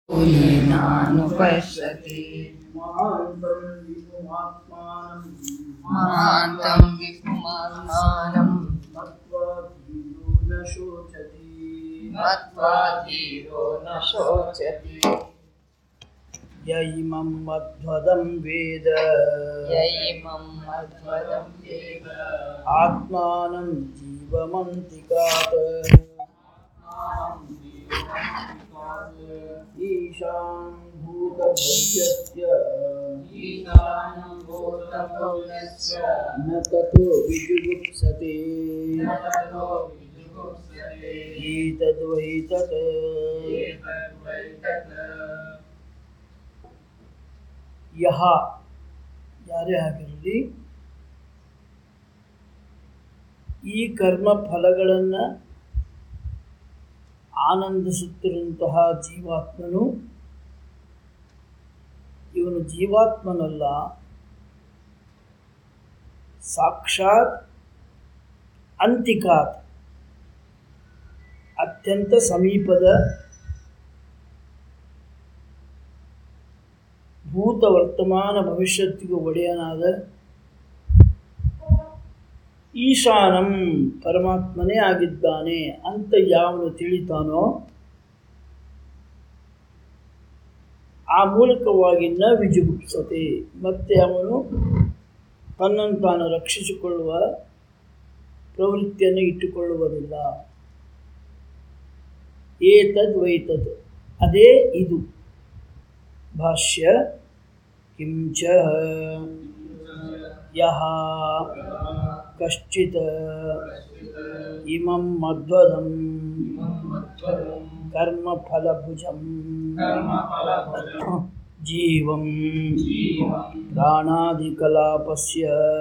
येनानुपश्यति महान्तं विपुमात्मानं महान्तं विपुमात्मानं मत्वा धीरो न शोचति मत्वा धीरो न शोचति य इमं मध्वदं वेद य इमं मध्वदं वेद आत्मानं जीवमन्तिकात् ईशां भूतभव्यस्य ईशानं भूतभव्यस्य न ततो विजुगुप्सते न ततो विजुगुप्सते एतद्वै तत् एतद्वै तत् ಯಹ ಯಾರೇ ಆಗಿರಲಿ ಈ ಕರ್ಮ ಫಲಗಳನ್ನು ಆನಂದಿಸುತ್ತಿರುವಂತಹ ಜೀವಾತ್ಮನು ಇವನು ಜೀವಾತ್ಮನಲ್ಲ ಸಾಕ್ಷಾತ್ ಅಂತಿಕಾತ್ ಅತ್ಯಂತ ಸಮೀಪದ ಭೂತ ವರ್ತಮಾನ ಭವಿಷ್ಯತ್ತಿಗೂ ಒಡೆಯನಾದ ಈಶಾನಂ ಪರಮಾತ್ಮನೇ ಆಗಿದ್ದಾನೆ ಅಂತ ಯಾವನು ತಿಳಿತಾನೋ ಆ ಮೂಲಕವಾಗಿ ನ ವಿಜುಗುಪ್ಸತೆ ಮತ್ತೆ ಅವನು ತನ್ನನ್ನು ತಾನು ರಕ್ಷಿಸಿಕೊಳ್ಳುವ ಪ್ರವೃತ್ತಿಯನ್ನು ಇಟ್ಟುಕೊಳ್ಳುವುದಿಲ್ಲ ಏತದ್ ವೈತದ್ ಅದೇ ಇದು ಭಾಷ್ಯ ಕಿಂಚ ಯಹ ಕಶ್ಚಿತ್ ಇಮಂ ಮಧ್ವದಂ ಕರ್ಮಫಲಭುಜಂ ಜೀವಂ ಪ್ರಾಣಾದಿಕಲಾಪಸ್ಯ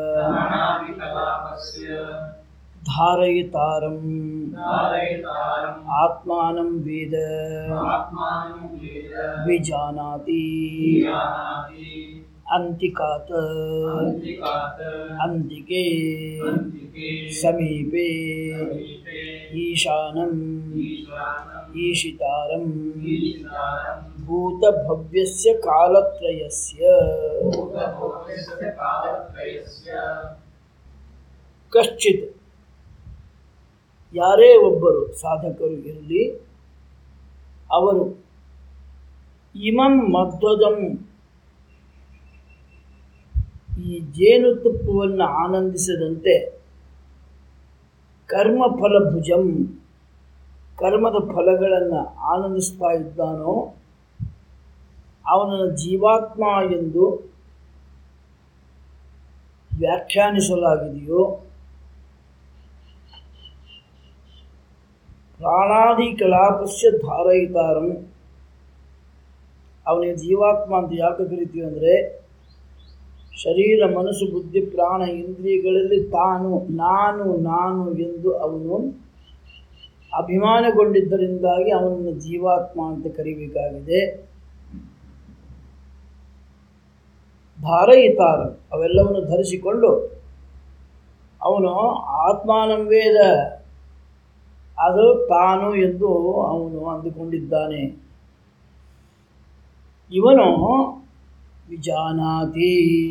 ಧಾರಯಿತಾರಂ ಆತ್ಮಾನಂ ವೇದ ವಿಜಾನಾತಿ ಅಂತಿಕಾತ್ ಅಂತಿಕೆ ಸಮೀಪೆ ಈಶಾನಂ ಈಶಿತಾರಂ ಭೂತಭವ್ಯಸ್ಯ ಕಾಲತ್ರಯಸ್ಯ ಕಶ್ಚಿತ್ ಯಾರೇ ಒಬ್ಬರು ಸಾಧಕರು ಇರಲಿ ಅವರು ಇಮಂ ಮಧ್ವಜಂ ಈ ಜೇನುತುಪ್ಪವನ್ನು ಆನಂದಿಸದಂತೆ ಕರ್ಮಫಲಭುಜಂ ಕರ್ಮದ ಫಲಗಳನ್ನು ಆನಂದಿಸ್ತಾ ಇದ್ದಾನೋ ಅವನನ್ನು ಜೀವಾತ್ಮ ಎಂದು ವ್ಯಾಖ್ಯಾನಿಸಲಾಗಿದೆಯೋ ಪ್ರಾಣಾದಿ ಕಲಾಪಸ್ಯ ಧಾರಯಿತಾರಂ ಅವನಿಗೆ ಜೀವಾತ್ಮ ಅಂತ ಯಾಕೆ ಕರಿತೀವಿ ಅಂದರೆ ಶರೀರ ಮನಸ್ಸು ಬುದ್ಧಿ ಪ್ರಾಣ ಇಂದ್ರಿಯಗಳಲ್ಲಿ ತಾನು ನಾನು ನಾನು ಎಂದು ಅವನು ಅಭಿಮಾನಗೊಂಡಿದ್ದರಿಂದಾಗಿ ಅವನನ್ನು ಜೀವಾತ್ಮ ಅಂತ ಕರಿಬೇಕಾಗಿದೆ ಧಾರಯಿತಾರ ಅವೆಲ್ಲವನ್ನು ಧರಿಸಿಕೊಂಡು ಅವನು ಆತ್ಮಾನಂವೇದ ಅದು ತಾನು ಎಂದು ಅವನು ಅಂದುಕೊಂಡಿದ್ದಾನೆ ಇವನು ವಿಜಾನಾತಿ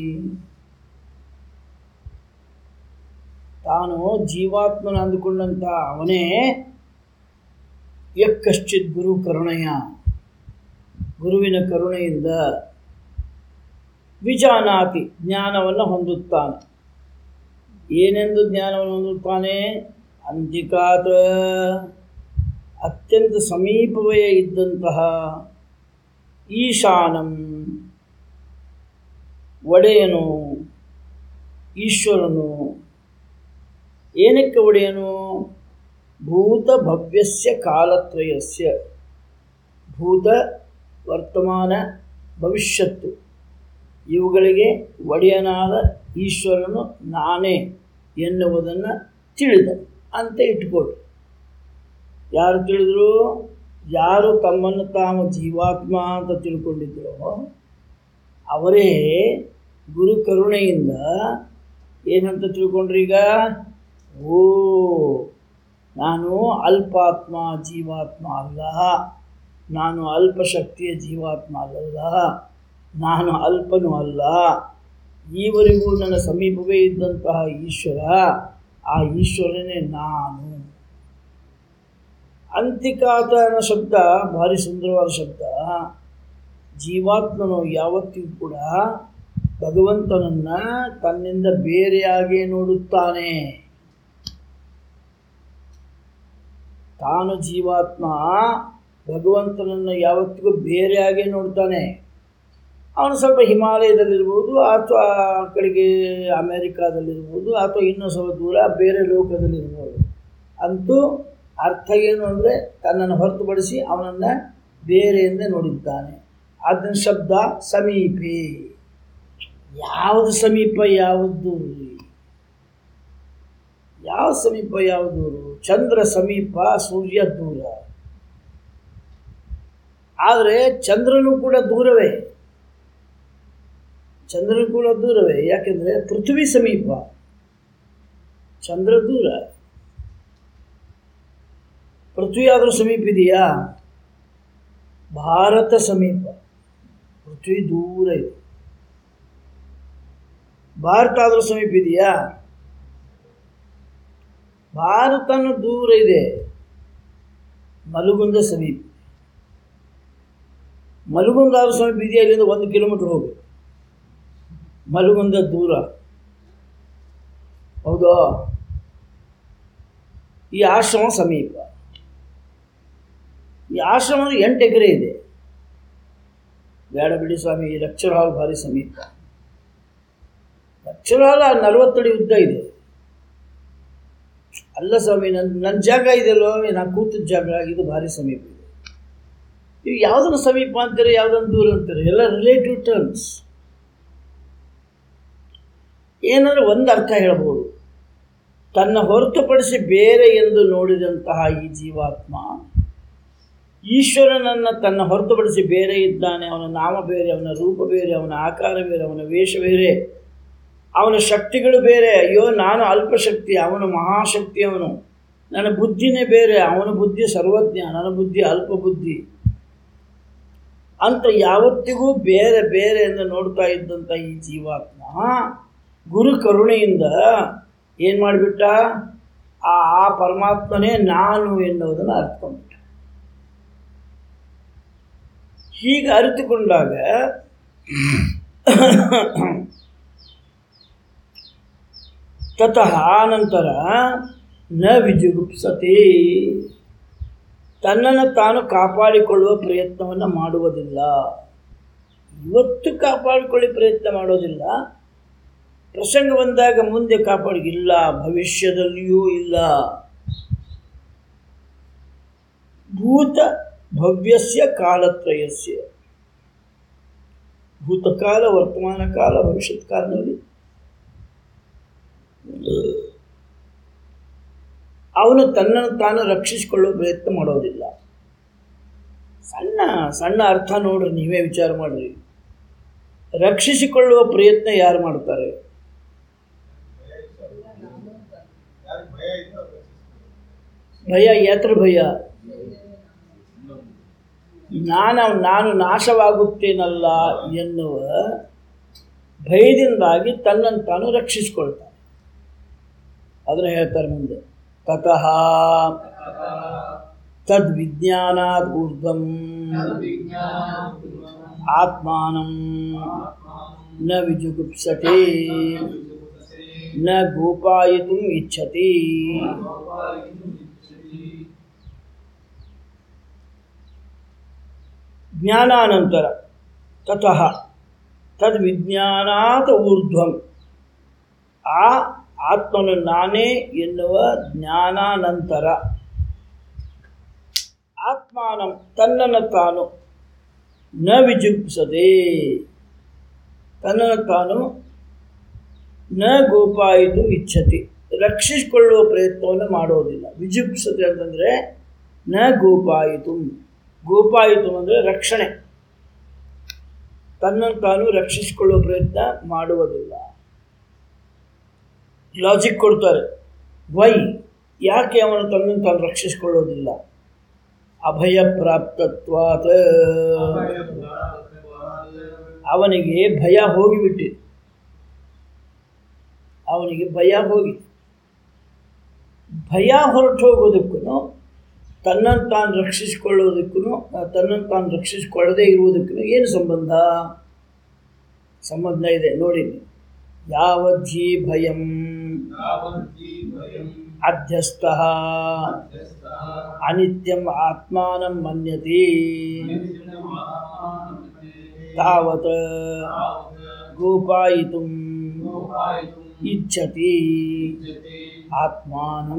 ತಾನು ಜೀವಾತ್ಮನ ಅಂದುಕೊಂಡಂಥ ಅವನೇ ಯಕ್ಕಶ್ಚಿತ್ ಗುರು ಕರುಣೆಯ ಗುರುವಿನ ಕರುಣೆಯಿಂದ ವಿಜಾನಾತಿ ಜ್ಞಾನವನ್ನು ಹೊಂದುತ್ತಾನೆ ಏನೆಂದು ಜ್ಞಾನವನ್ನು ಹೊಂದುತ್ತಾನೆ ಅಂತಿಕಾತ ಅತ್ಯಂತ ಸಮೀಪವೇ ಇದ್ದಂತಹ ಈಶಾನಂ ಒಡೆಯನು ಈಶ್ವರನು ಏನಕ್ಕೆ ಒಡೆಯನು ಭೂತ ಭವ್ಯಸ್ಯ ಕಾಲತ್ರಯಸ್ಯ ಭೂತ ವರ್ತಮಾನ ಭವಿಷ್ಯತ್ತು ಇವುಗಳಿಗೆ ಒಡೆಯನಾದ ಈಶ್ವರನು ನಾನೇ ಎನ್ನುವುದನ್ನು ತಿಳಿದ ಅಂತ ಇಟ್ಕೊಳ್ಳಿ ಯಾರು ತಿಳಿದ್ರು ಯಾರು ತಮ್ಮನ್ನು ತಾವು ಜೀವಾತ್ಮ ಅಂತ ತಿಳ್ಕೊಂಡಿದ್ರೋ ಅವರೇ ಗುರು ಕರುಣೆಯಿಂದ ಏನಂತ ತಿಳ್ಕೊಂಡ್ರಿ ಈಗ ಓ ನಾನು ಅಲ್ಪಾತ್ಮ ಜೀವಾತ್ಮ ಅಲ್ಲ ನಾನು ಅಲ್ಪ ಶಕ್ತಿಯ ಜೀವಾತ್ಮ ಅಲ್ಲಲ್ಲ ನಾನು ಅಲ್ಪನೂ ಅಲ್ಲ ಈವರೆಗೂ ನನ್ನ ಸಮೀಪವೇ ಇದ್ದಂತಹ ಈಶ್ವರ ಆ ಈಶ್ವರನೇ ನಾನು ಅಂತಿಕಾತ ಅನ್ನೋ ಶಬ್ದ ಭಾರಿ ಸುಂದರವಾದ ಶಬ್ದ ಜೀವಾತ್ಮನು ಯಾವತ್ತಿಗೂ ಕೂಡ ಭಗವಂತನನ್ನ ತನ್ನಿಂದ ಬೇರೆಯಾಗೇ ನೋಡುತ್ತಾನೆ ತಾನು ಜೀವಾತ್ಮ ಭಗವಂತನನ್ನು ಯಾವತ್ತಿಗೂ ಬೇರೆಯಾಗೇ ನೋಡ್ತಾನೆ ಅವನು ಸ್ವಲ್ಪ ಹಿಮಾಲಯದಲ್ಲಿರ್ಬೋದು ಅಥವಾ ಆ ಕಡೆಗೆ ಅಮೇರಿಕಾದಲ್ಲಿರ್ಬೋದು ಅಥವಾ ಇನ್ನೂ ಸ್ವಲ್ಪ ದೂರ ಬೇರೆ ಲೋಕದಲ್ಲಿರ್ಬೋದು ಅಂತೂ ಅರ್ಥ ಏನು ಅಂದರೆ ತನ್ನನ್ನು ಹೊರತುಪಡಿಸಿ ಅವನನ್ನು ಬೇರೆಯಿಂದ ನೋಡಿದ್ದಾನೆ ಅದನ್ನ ಶಬ್ದ ಸಮೀಪೆ ಯಾವುದು ಸಮೀಪ ಯಾವುದು ದೂರ ರೀ? ಯಾವ ಸಮೀಪ ಯಾವ ದೂರ ಚಂದ್ರ ಸಮೀಪ ಸೂರ್ಯ ದೂರ ಆದರೆ ಚಂದ್ರನು ಕೂಡ ದೂರವೇ ಚಂದ್ರನು ಕೂಡ ದೂರವೇ ಯಾಕೆಂದರೆ ಪೃಥ್ವಿ ಸಮೀಪ ಚಂದ್ರ ದೂರ ಪೃಥ್ವಿ ಆದರೂ ಸಮೀಪ ಇದೆಯಾ ಭಾರತ ಸಮೀಪ ಪೃಥ್ವಿ ದೂರ ಇದೆ ಭಾರತ ಆದರೂ ಸಮೀಪ ಇದೆಯಾ ಭಾರತನು ದೂರ ಇದೆ ಮಲಗುಂದ ಸಮೀಪ ಮಲಗುಂದ ಆದರೂ ಸಮೀಪ ಇದೆಯಾ ಇಲ್ಲಿಂದ ಒಂದು ಕಿಲೋಮೀಟರ್ ಹೋಗಿ ಮಲಗುಂದ ದೂರ ಹೌದಾ ಈ ಆಶ್ರಮ ಸಮೀಪ ಈ ಆಶ್ರಮ ಎಂಟು ಎಕರೆ ಇದೆ ಬೇಡ ಬಿಡಿ ಸ್ವಾಮಿ ಈ ಲೆಕ್ಚರ್ ಹಾಲ್ ಭಾರಿ ಸಮೀಪ ಲೆಕ್ಚರ್ ಹಾಲ್ ನಲವತ್ತಡಿ ಉದ್ದ ಇದೆ ಅಲ್ಲ ಸ್ವಾಮಿ ನನ್ನ ನನ್ನ ಜಾಗ ಇದೆಯಲ್ಲೋ ನಾನು ಕೂತಿದ್ದ ಜಾಗ ಇದು ಭಾರಿ ಸಮೀಪ ಇದೆ ನೀವು ಯಾವುದನ್ನು ಸಮೀಪ ಅಂತೀರಿ ಯಾವುದನ್ನು ದೂರ ಅಂತೀರಿ ಎಲ್ಲ ರಿಲೇಟಿವ್ ಟರ್ಮ್ಸ್ ಏನಾದರೂ ಒಂದು ಅರ್ಥ ಹೇಳ್ಬೋದು ತನ್ನ ಹೊರತುಪಡಿಸಿ ಬೇರೆ ಎಂದು ನೋಡಿದಂತಹ ಈ ಜೀವಾತ್ಮ ಈಶ್ವರನನ್ನು ತನ್ನ ಹೊರತುಪಡಿಸಿ ಬೇರೆ ಇದ್ದಾನೆ ಅವನ ನಾಮ ಬೇರೆ ಅವನ ರೂಪ ಬೇರೆ ಅವನ ಆಕಾರ ಬೇರೆ ಅವನ ವೇಷ ಬೇರೆ ಅವನ ಶಕ್ತಿಗಳು ಬೇರೆ ಅಯ್ಯೋ ನಾನು ಅಲ್ಪಶಕ್ತಿ ಅವನು ಮಹಾಶಕ್ತಿ ಅವನು ನನ್ನ ಬುದ್ಧಿನೇ ಬೇರೆ ಅವನ ಬುದ್ಧಿ ಸರ್ವಜ್ಞ ನನ್ನ ಬುದ್ಧಿ ಅಲ್ಪ ಬುದ್ಧಿ ಅಂತ ಯಾವತ್ತಿಗೂ ಬೇರೆ ಬೇರೆ ಎಂದು ನೋಡ್ತಾ ಇದ್ದಂಥ ಈ ಜೀವಾತ್ಮ ಗುರು ಕರುಣೆಯಿಂದ ಏನು ಮಾಡಿಬಿಟ್ಟ ಆ ಆ ಪರಮಾತ್ಮನೇ ನಾನು ಎನ್ನುವುದನ್ನು ಅರ್ಥಕೊಂಡ್ಬಿಟ್ಟ ಹೀಗೆ ಅರಿತುಕೊಂಡಾಗ ತತಃ ನಂತರ ನ ವಿಜುಗುಪ್ಸತೆ ತನ್ನನ್ನು ತಾನು ಕಾಪಾಡಿಕೊಳ್ಳುವ ಪ್ರಯತ್ನವನ್ನು ಮಾಡುವುದಿಲ್ಲ ಇವತ್ತು ಕಾಪಾಡಿಕೊಳ್ಳಿ ಪ್ರಯತ್ನ ಮಾಡೋದಿಲ್ಲ ಪ್ರಸಂಗ ಬಂದಾಗ ಮುಂದೆ ಕಾಪಾಡಿಗಿಲ್ಲ ಭವಿಷ್ಯದಲ್ಲಿಯೂ ಇಲ್ಲ ಭೂತ ಭವ್ಯಸ್ಯ ಕಾಲತ್ರಯಸ್ಯ ಭೂತಕಾಲ ವರ್ತಮಾನ ಕಾಲ ಭವಿಷ್ಯತ್ ಕಾಲದಲ್ಲಿ ಅವನು ತನ್ನನ್ನು ತಾನು ರಕ್ಷಿಸಿಕೊಳ್ಳುವ ಪ್ರಯತ್ನ ಮಾಡೋದಿಲ್ಲ ಸಣ್ಣ ಸಣ್ಣ ಅರ್ಥ ನೋಡ್ರಿ ನೀವೇ ವಿಚಾರ ಮಾಡ್ರಿ ರಕ್ಷಿಸಿಕೊಳ್ಳುವ ಪ್ರಯತ್ನ ಯಾರು ಮಾಡ್ತಾರೆ ಭಯ ಯಾತ್ರ ಭಯ ನಾನು ನಾನು ನಾಶವಾಗುತ್ತೇನಲ್ಲ ಎನ್ನುವ ಭಯದಿಂದಾಗಿ ತನ್ನನ್ನು ತಾನು ರಕ್ಷಿಸಿಕೊಳ್ತಾನೆ ಅದನ್ನು ಹೇಳ್ತಾರೆ ಮುಂದೆ ತತಃ ತದ್ವಿಜ್ಞಾನಾತ್ ಊರ್ಧ್ವಂ ಆತ್ಮಾನಂ ನ ವಿಜುಗುಪ್ಸತೆ ನ ಗೋಪಾಯಿತು ಇಚ್ಛತಿ ಜ್ಞಾನಾನಂತರ ತತಃ ತದ್ವಿಜ್ಞಾನಾತ್ ಊರ್ಧ್ವಂ ಆ ಆತ್ಮನು ನಾನೇ ಎನ್ನುವ ಜ್ಞಾನಾನಂತರ ಆತ್ಮಾನಂ ತನ್ನನ್ನು ತಾನು ನ ವಿಜುಪ್ಸದೆ ತನ್ನನ್ನು ತಾನು ನ ಗೋಪಾಯಿತು ಇಚ್ಛತಿ ರಕ್ಷಿಸಿಕೊಳ್ಳುವ ಪ್ರಯತ್ನವನ್ನು ಮಾಡೋದಿಲ್ಲ ವಿಜುಪ್ಸತೆ ಅಂತಂದರೆ ನ ಗೋಪಾಯಿತು ಗೋಪಾಯಿತು ಅಂದರೆ ರಕ್ಷಣೆ ತನ್ನನ್ನು ತಾನು ರಕ್ಷಿಸಿಕೊಳ್ಳುವ ಪ್ರಯತ್ನ ಮಾಡುವುದಿಲ್ಲ ಲಾಜಿಕ್ ಕೊಡ್ತಾರೆ ವೈ ಯಾಕೆ ಅವನು ತನ್ನನ್ನು ತಾನು ರಕ್ಷಿಸಿಕೊಳ್ಳೋದಿಲ್ಲ ಅಭಯಪ್ರಾಪ್ತತ್ವಾತ್ ಅವನಿಗೆ ಭಯ ಹೋಗಿಬಿಟ್ಟಿದೆ ಅವನಿಗೆ ಭಯ ಹೋಗಿ ಭಯ ಹೊರಟು ಹೋಗೋದಕ್ಕೂ ತನ್ನನ್ನು ತಾನು ರಕ್ಷಿಸಿಕೊಳ್ಳೋದಕ್ಕೂ ತನ್ನನ್ನು ತಾನು ರಕ್ಷಿಸಿಕೊಳ್ಳದೇ ಇರುವುದಕ್ಕೂ ಏನು ಸಂಬಂಧ ಸಂಬಂಧ ಇದೆ ನೋಡಿ ಯಾವಜ್ಜಿ ಭಯಂ ಅಧ್ಯಸ್ಥ ಅನಿತ್ಯಂ ಆತ್ಮಾನಂ ಮನ್ಯತೆ ತಾವತ್ ಗೋಪಾಯಿತು ಇಚ್ಛತಿ ಆತ್ಮಾನಂ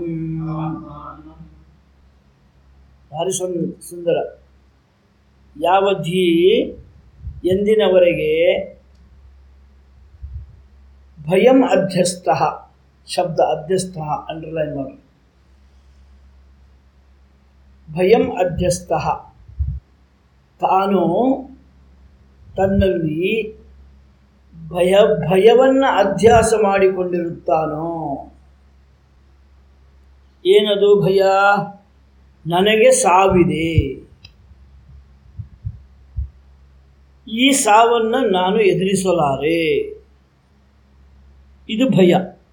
ಭಾರಿ ಸುಂದ ಸುಂದರ ಯಾವಧಿ ಎಂದಿನವರೆಗೆ ಭಯಂ ಅಧ್ಯಸ್ಥ ಶಬ್ದ ಅಧ್ಯಸ್ಥ ಅಂಡರ್ಲೈನ್ ಮಾಡಿ ಭಯಂ ಅಧ್ಯಸ್ಥ ತಾನು ತನ್ನಲ್ಲಿ ಭಯ ಭಯವನ್ನು ಅಧ್ಯಾಸ ಮಾಡಿಕೊಂಡಿರುತ್ತಾನೋ ಏನದು ಭಯ ನನಗೆ ಸಾವಿದೆ ಈ ಸಾವನ್ನು ನಾನು ಎದುರಿಸಲಾರೆ ಇದು ಭಯ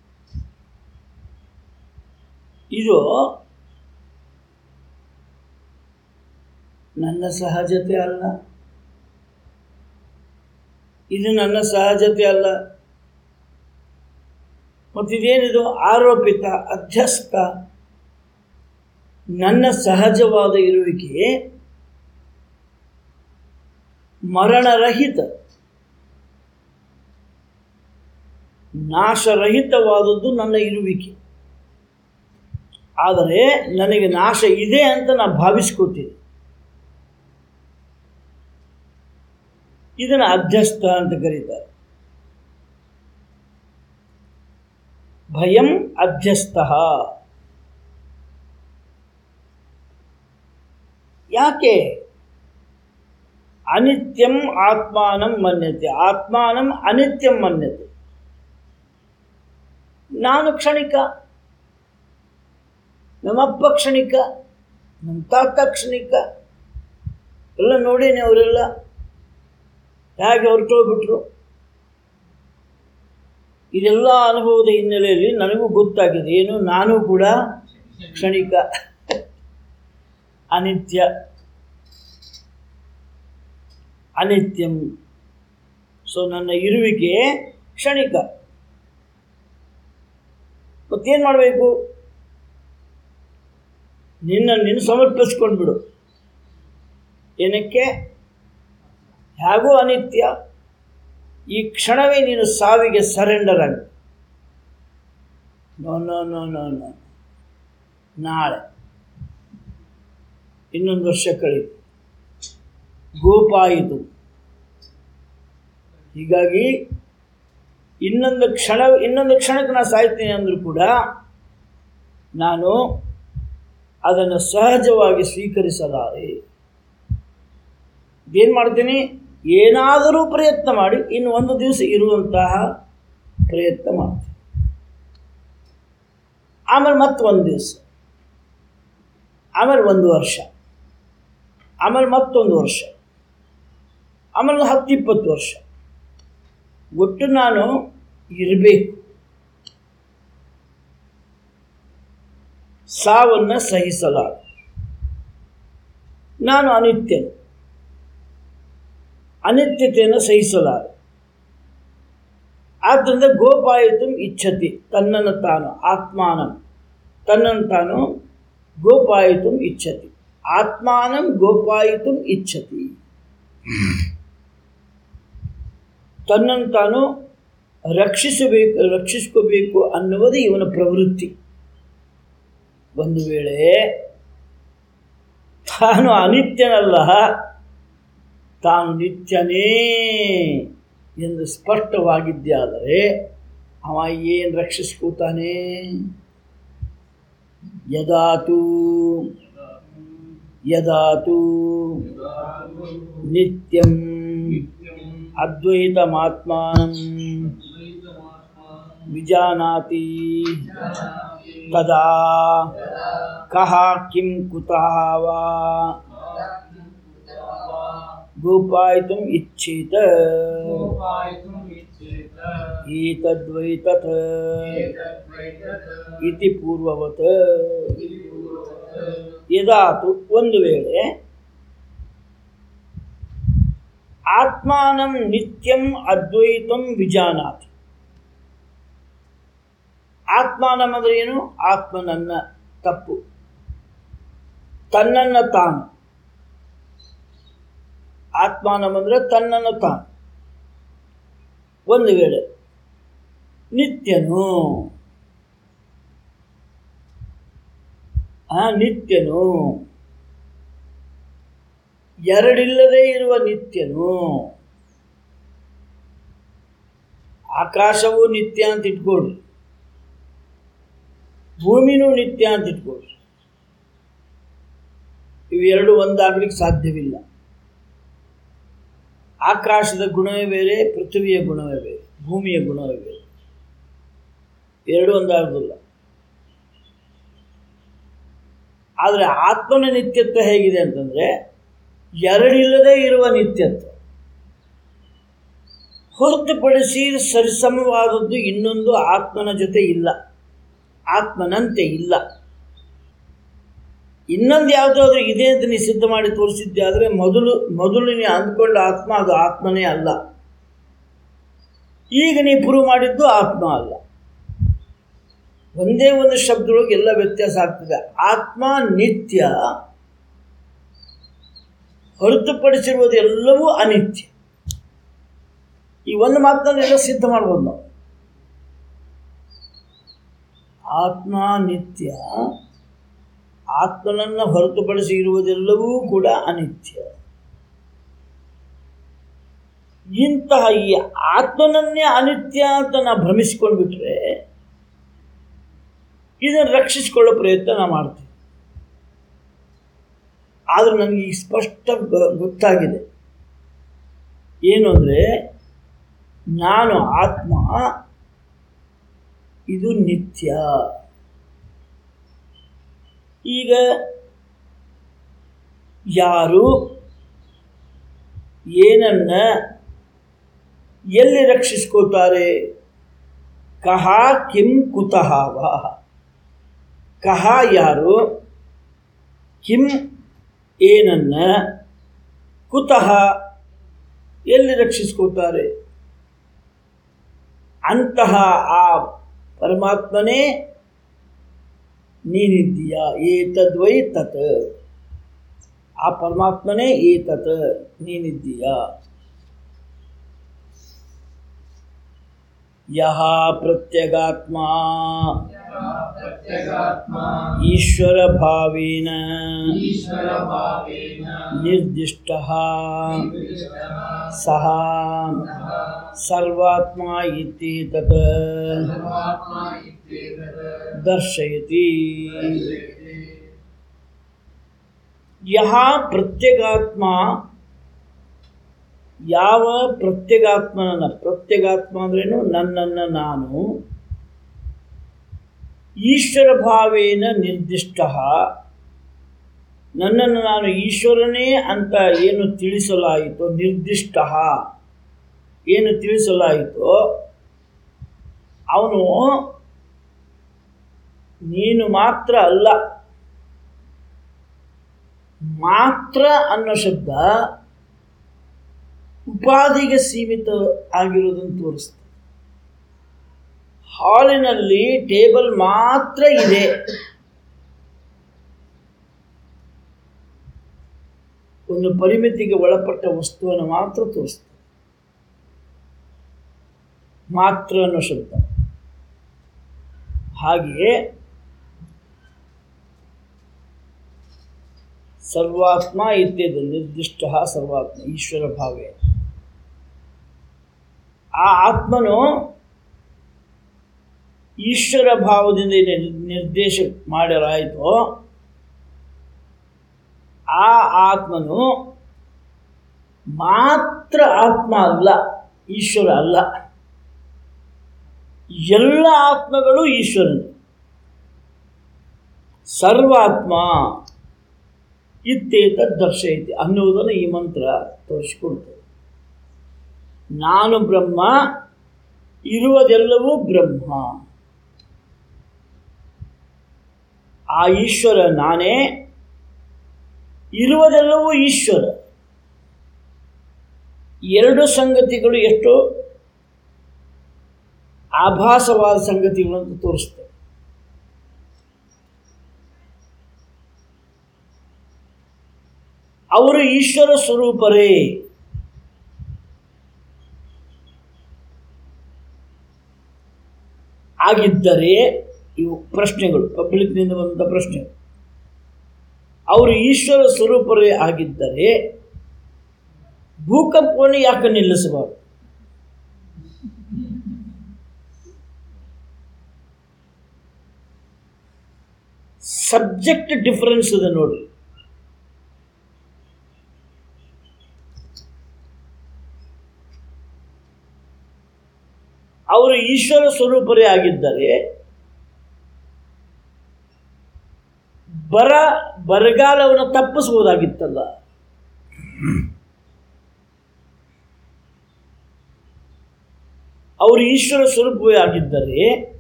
ಇದು ನನ್ನ ಸಹಜತೆ ಅಲ್ಲ ಇದು ನನ್ನ ಸಹಜತೆ ಅಲ್ಲ ಮತ್ತಿದೇನಿದು ಆರೋಪಿತ ಅಧ್ಯಸ್ಥ ನನ್ನ ಸಹಜವಾದ ಇರುವಿಕೆ ಮರಣರಹಿತ ನಾಶರಹಿತವಾದದ್ದು ನನ್ನ ಇರುವಿಕೆ ಆದರೆ ನನಗೆ ನಾಶ ಇದೆ ಅಂತ ನಾನು ಭಾವಿಸ್ಕೋತೀನಿ ಇದನ್ನು ಅಧ್ಯಸ್ಥ ಅಂತ ಕರೀತಾರೆ ಭಯಂ ಅಧ್ಯಸ್ಥ ಯಾಕೆ ಅನಿತ್ಯಂ ಆತ್ಮಾನಂ ಮನ್ಯತೆ ಆತ್ಮಾನಂ ಅನಿತ್ಯಂ ಮನ್ಯತೆ ನಾನು ಕ್ಷಣಿಕ ನಮ್ಮಪ್ಪ ಕ್ಷಣಿಕ ನಮ್ಮ ತಾತ ಕ್ಷಣಿಕ ಎಲ್ಲ ನೋಡೀನಿ ಅವರೆಲ್ಲ ಹೇಗೆ ಹೊರಟೋಗ್ಬಿಟ್ರು ಇದೆಲ್ಲ ಅನುಭವದ ಹಿನ್ನೆಲೆಯಲ್ಲಿ ನನಗೂ ಗೊತ್ತಾಗಿದೆ ಏನು ನಾನು ಕೂಡ ಕ್ಷಣಿಕ ಅನಿತ್ಯ ಅನಿತ್ಯಂ ಸೊ ನನ್ನ ಇರುವಿಕೆ ಕ್ಷಣಿಕ ಮತ್ತೇನು ಮಾಡಬೇಕು ನಿನ್ನ ನಿನ್ನ ಸಮರ್ಪಿಸ್ಕೊಂಡ್ಬಿಡು ಏನಕ್ಕೆ ಹೇಗೂ ಅನಿತ್ಯ ಈ ಕ್ಷಣವೇ ನೀನು ಸಾವಿಗೆ ಸರೆಂಡರ್ ಆಗಿ no no no no no ನಾಳೆ ಇನ್ನೊಂದು ವರ್ಷ ಕಳೀತು ಗೋಪಾಯಿತು ಹೀಗಾಗಿ ಇನ್ನೊಂದು ಕ್ಷಣ ಇನ್ನೊಂದು ಕ್ಷಣಕ್ಕೆ ನಾನು ಸಾಯ್ತೀನಿ ಅಂದರೂ ಕೂಡ ನಾನು ಅದನ್ನು ಸಹಜವಾಗಿ ಸ್ವೀಕರಿಸಲಾರೆ ಏನು ಮಾಡ್ತೀನಿ ಏನಾದರೂ ಪ್ರಯತ್ನ ಮಾಡಿ ಇನ್ನು ಒಂದು ದಿವಸ ಇರುವಂತಹ ಪ್ರಯತ್ನ ಮಾಡ್ತೀನಿ ಆಮೇಲೆ ಮತ್ತೆ ಒಂದು ದಿವಸ ಆಮೇಲೆ ಒಂದು ವರ್ಷ ಆಮೇಲೆ ಮತ್ತೊಂದು ವರ್ಷ ಆಮೇಲೆ ಹತ್ತು ಇಪ್ಪತ್ತು ವರ್ಷ ಒಟ್ಟು ನಾನು ಇರಬೇಕು ಸಾವನ್ನು ಸಹಿಸಲಾರ ನಾನು ಅನಿತ್ಯನು ಅನಿತ್ಯತೆಯನ್ನು ಸಹಿಸಲಾರ ಆದ್ದರಿಂದ ಗೋಪಾಯಿತು ಇಚ್ಛತಿ ತನ್ನನ್ನು ತಾನು ಆತ್ಮಾನಂ ತನ್ನನ್ನು ತಾನು ಗೋಪಾಯಿತು ಇಚ್ಛತಿ ಆತ್ಮಾನಂ ಗೋಪಾಯಿತು ಇಚ್ಛತಿ ತನ್ನನ್ನು ತಾನು ರಕ್ಷಿಸಬೇಕು ರಕ್ಷಿಸ್ಕೋಬೇಕು ಅನ್ನುವುದು ಇವನ ಪ್ರವೃತ್ತಿ ಒಂದು ವೇಳೆ ತಾನು ಅನಿತ್ಯನಲ್ಲ ತಾನು ನಿತ್ಯನೇ ಎಂದು ಸ್ಪಷ್ಟವಾಗಿದ್ದಾದರೆ ಅವ ಏನು ರಕ್ಷಿಸ್ಕೋತಾನೆ ಯದಾತು ಯದಾತು ನಿತ್ಯಂ ಅದ್ವೈತಮಾತ್ಮಾನಂ ವಿಜಾನಾತಿ ತದಾ तदा ಕಹ ಕಿಂ ಕುತಃ ವಾ वा ಗೋಪಾಯಿತುಂ ಇಚ್ಛೇತ गोपायितुम् इच्छेत ಏತದ್ವೈ ತತ್ एतद्वैतत् ಇತಿ ಪೂರ್ವವತ್ इति पूर्ववत् ಯದಾತು ಒಂದು ವೇಳೆ ಆತ್ಮಾನಂ ನಿತ್ಯಂ ಅದ್ವೈತಂ ವಿಜಾನಾತಿ ಆತ್ಮಾನಂ ಅಂದ್ರೆ ಏನು ಆತ್ಮನನ್ನ ತಪ್ಪು ತನ್ನನ್ನ ತಾನು ಆತ್ಮಾನಂ ಅಂದ್ರೆ ತನ್ನನ್ನು ತಾನು ಒಂದು ವೇಳೆ ನಿತ್ಯನು ಆ ನಿತ್ಯನು ಎರಡಿಲ್ಲದೆ ಇರುವ ನಿತ್ಯನು ಆಕಾಶವು ನಿತ್ಯ ಅಂತ ಇಟ್ಕೊಳ್ರಿ ಭೂಮಿನೂ ನಿತ್ಯ ಅಂತ ಇಟ್ಕೊಳ್ರಿ ಇವೆರಡು ಒಂದಾಗ್ಲಿಕ್ಕೆ ಸಾಧ್ಯವಿಲ್ಲ ಆಕಾಶದ ಗುಣವೇ ಬೇರೆ ಪೃಥ್ವಿಯ ಗುಣವೇ ಬೇರೆ ಭೂಮಿಯ ಗುಣವೇ ಬೇರೆ ಎರಡು ಒಂದಾಗೋದಿಲ್ಲ ಆದರೆ ಆತ್ಮನ ನಿತ್ಯತ್ವ ಹೇಗಿದೆ ಅಂತಂದರೆ ಎರಡಿಲ್ಲದೆ ಇರುವ ನಿತ್ಯತ್ವ ಹೊರತುಪಡಿಸಿ ಸರಿಸಮವಾದದ್ದು ಇನ್ನೊಂದು ಆತ್ಮನ ಜೊತೆ ಇಲ್ಲ ಆತ್ಮನಂತೆ ಇಲ್ಲ ಇನ್ನೊಂದು ಯಾವುದಾದ್ರೂ ಇದೆ ಅಂತ ನೀ ಸಿದ್ಧ ಮಾಡಿ ತೋರಿಸಿದ್ದೆ ಆದರೆ ಮೊದಲು ಮೊದಲು ನೀ ಅಂದ್ಕೊಂಡ ಆತ್ಮ ಅದು ಆತ್ಮನೇ ಅಲ್ಲ ಈಗ ನೀ ಪ್ರೂವ್ ಮಾಡಿದ್ದು ಆತ್ಮ ಅಲ್ಲ ಒಂದೇ ಒಂದು ಶಬ್ದದೊಳಗೆ ಎಲ್ಲ ವ್ಯತ್ಯಾಸ ಆಗ್ತದೆ ಆತ್ಮ ನಿತ್ಯ ಹೊರತುಪಡಿಸಿರುವುದು ಎಲ್ಲವೂ ಅನಿತ್ಯ ಈ ಒಂದು ಮಾತನ್ನೆಲ್ಲ ಸಿದ್ಧ ಮಾಡ್ಬೋದು ನಾವು ಆತ್ಮ ನಿತ್ಯ ಆತ್ಮನನ್ನು ಹೊರತುಪಡಿಸಿ ಇರುವುದೆಲ್ಲವೂ ಕೂಡ ಅನಿತ್ಯ ಇಂತಹ ಈ ಆತ್ಮನನ್ನೇ ಅನಿತ್ಯ ಅಂತ ನಾವು ಭ್ರಮಿಸಿಕೊಂಡು ಬಿಟ್ರೆ ಇದನ್ನು ರಕ್ಷಿಸಿಕೊಳ್ಳೋ ಪ್ರಯತ್ನ ನಾವು ಮಾಡ್ತೀವಿ ಆದರೂ ನನಗೆ ಈ ಸ್ಪಷ್ಟ ಗ- ಗೊತ್ತಾಗಿದೆ ಏನು ಅಂದರೆ ನಾನು ಆತ್ಮ ಇದು ನಿತ್ಯ ಈಗ ಯಾರು ಏನನ್ನ ಎಲ್ಲಿ ರಕ್ಷಿಸ್ಕೋತಾರೆ ಕಹ ಕಿಂ ಕುತಃ ವಾ ಕಹ ಯಾರು ಕಿಂ ಏನನ್ನ ಕುತಃ ಎಲ್ಲಿ ರಕ್ಷಿಸ್ಕೋತಾರೆ ಅಂತಹ ಆ ಪರಮಾತ್ಮನೇ ನೀನಿದ್ದೀಯ ಏತದ್ವೈ ತತ್ ಆ ಪರಮಾತ್ಮನೇ ಏತತ್ ನೀನಿದ್ದೀಯ ಯಹ ಪ್ರತ್ಯಗಾತ್ಮ प्रत्यगात्मा ಈಶ್ವರ ಭಾವೇನ ईश्वरभावेन ನಿರ್ದಿಷ್ಟ निर्दिष्टः ಸಹ ಸರ್ವಾತ್ಮ ಇತ್ಯೇತತ್ सर्वात्मा इत्येतत् ದರ್ಶಯತಿ दर्शयति ಯಹ ಪ್ರತ್ಯಗಾತ್ಮ ಯಾವ ಪ್ರತ್ಯಗಾತ್ಮನ ಪ್ರತ್ಯಗಾತ್ಮ ಅಂದ್ರೇನು ನನ್ನನ್ನು ನಾನು ಈಶ್ವರ ಭಾವೇನ ನಿರ್ದಿಷ್ಟ ನನ್ನನ್ನು ನಾನು ಈಶ್ವರನೇ ಅಂತ ಏನು ತಿಳಿಸಲಾಯಿತೋ ನಿರ್ದಿಷ್ಟ ಏನು ತಿಳಿಸಲಾಯಿತೋ ಅವನು ನೀನು ಮಾತ್ರ ಅಲ್ಲ ಮಾತ್ರ ಅನ್ನೋ ಶಬ್ದ ಉಪಾಧಿಗೆ ಸೀಮಿತ ಆಗಿರೋದನ್ನು ತೋರಿಸ್ತದೆ ಹಾಲಿನಲ್ಲಿ ಟೇಬಲ್ ಮಾತ್ರ ಇದೆ ಒಂದು ಪರಿಮಿತಿಗೆ ಒಳಪಟ್ಟ ವಸ್ತುವನ್ನು ಮಾತ್ರ ತೋರಿಸ್ತದೆ ಮಾತ್ರ ಅನ್ನೋ ಶಬ್ದ ಹಾಗೆಯೇ ಸರ್ವಾತ್ಮ ಇತ್ಯದ ನಿರ್ದಿಷ್ಟ ಸರ್ವಾತ್ಮ ಈಶ್ವರ ಭಾವೇ ಆ ಆತ್ಮನು ಈಶ್ವರ ಭಾವದಿಂದ ಏನು ನಿರ್ದೇಶ ಮಾಡಲಾಯಿತೋ ಆ ಆತ್ಮನು ಮಾತ್ರ ಆತ್ಮ ಅಲ್ಲ ಈಶ್ವರ ಅಲ್ಲ ಎಲ್ಲ ಆತ್ಮಗಳು ಈಶ್ವರನು ಸರ್ವಾತ್ಮ ಇತ್ತೇತ ದರ್ಶಯತಿ ಅನ್ನುವುದನ್ನು ಈ ಮಂತ್ರ ತೋರಿಸಿಕೊಡ್ತದೆ ನಾನು ಬ್ರಹ್ಮ ಇರುವುದೆಲ್ಲವೂ ಬ್ರಹ್ಮ ಆ ಈಶ್ವರ ನಾನೇ ಇರುವುದೆಲ್ಲವೂ ಈಶ್ವರ ಎರಡು ಸಂಗತಿಗಳು ಎಷ್ಟು ಆಭಾಸವಾದ ಸಂಗತಿಗಳು ಅಂತ ತೋರಿಸ್ತವೆ ಅವರು ಈಶ್ವರ ಸ್ವರೂಪರೇ ಆಗಿದ್ದರೆ ಇವು ಪ್ರಶ್ನೆಗಳು ಪಬ್ಲಿಕ್ನಿಂದ ಬಂದ ಪ್ರಶ್ನೆಗಳು ಅವರು ಈಶ್ವರ ಸ್ವರೂಪರೇ ಆಗಿದ್ದರೆ ಭೂಕಂಪವನ್ನು ಯಾಕೆ ನಿಲ್ಲಿಸಬಾರದು ಸಬ್ಜೆಕ್ಟ್ ಡಿಫರೆನ್ಸ್ ಇದೆ ನೋಡಿ ಅವರು ಈಶ್ವರ ಸ್ವರೂಪರೇ ಆಗಿದ್ದರೆ ಬರ ಬರಗಾಲವನ್ನು ತಪ್ಪಿಸ್ಬೋದಾಗಿತ್ತಲ್ಲ ಅವರು ಈಶ್ವರ ಸ್ವರೂಪವೇ ಆಗಿದ್ದರೆ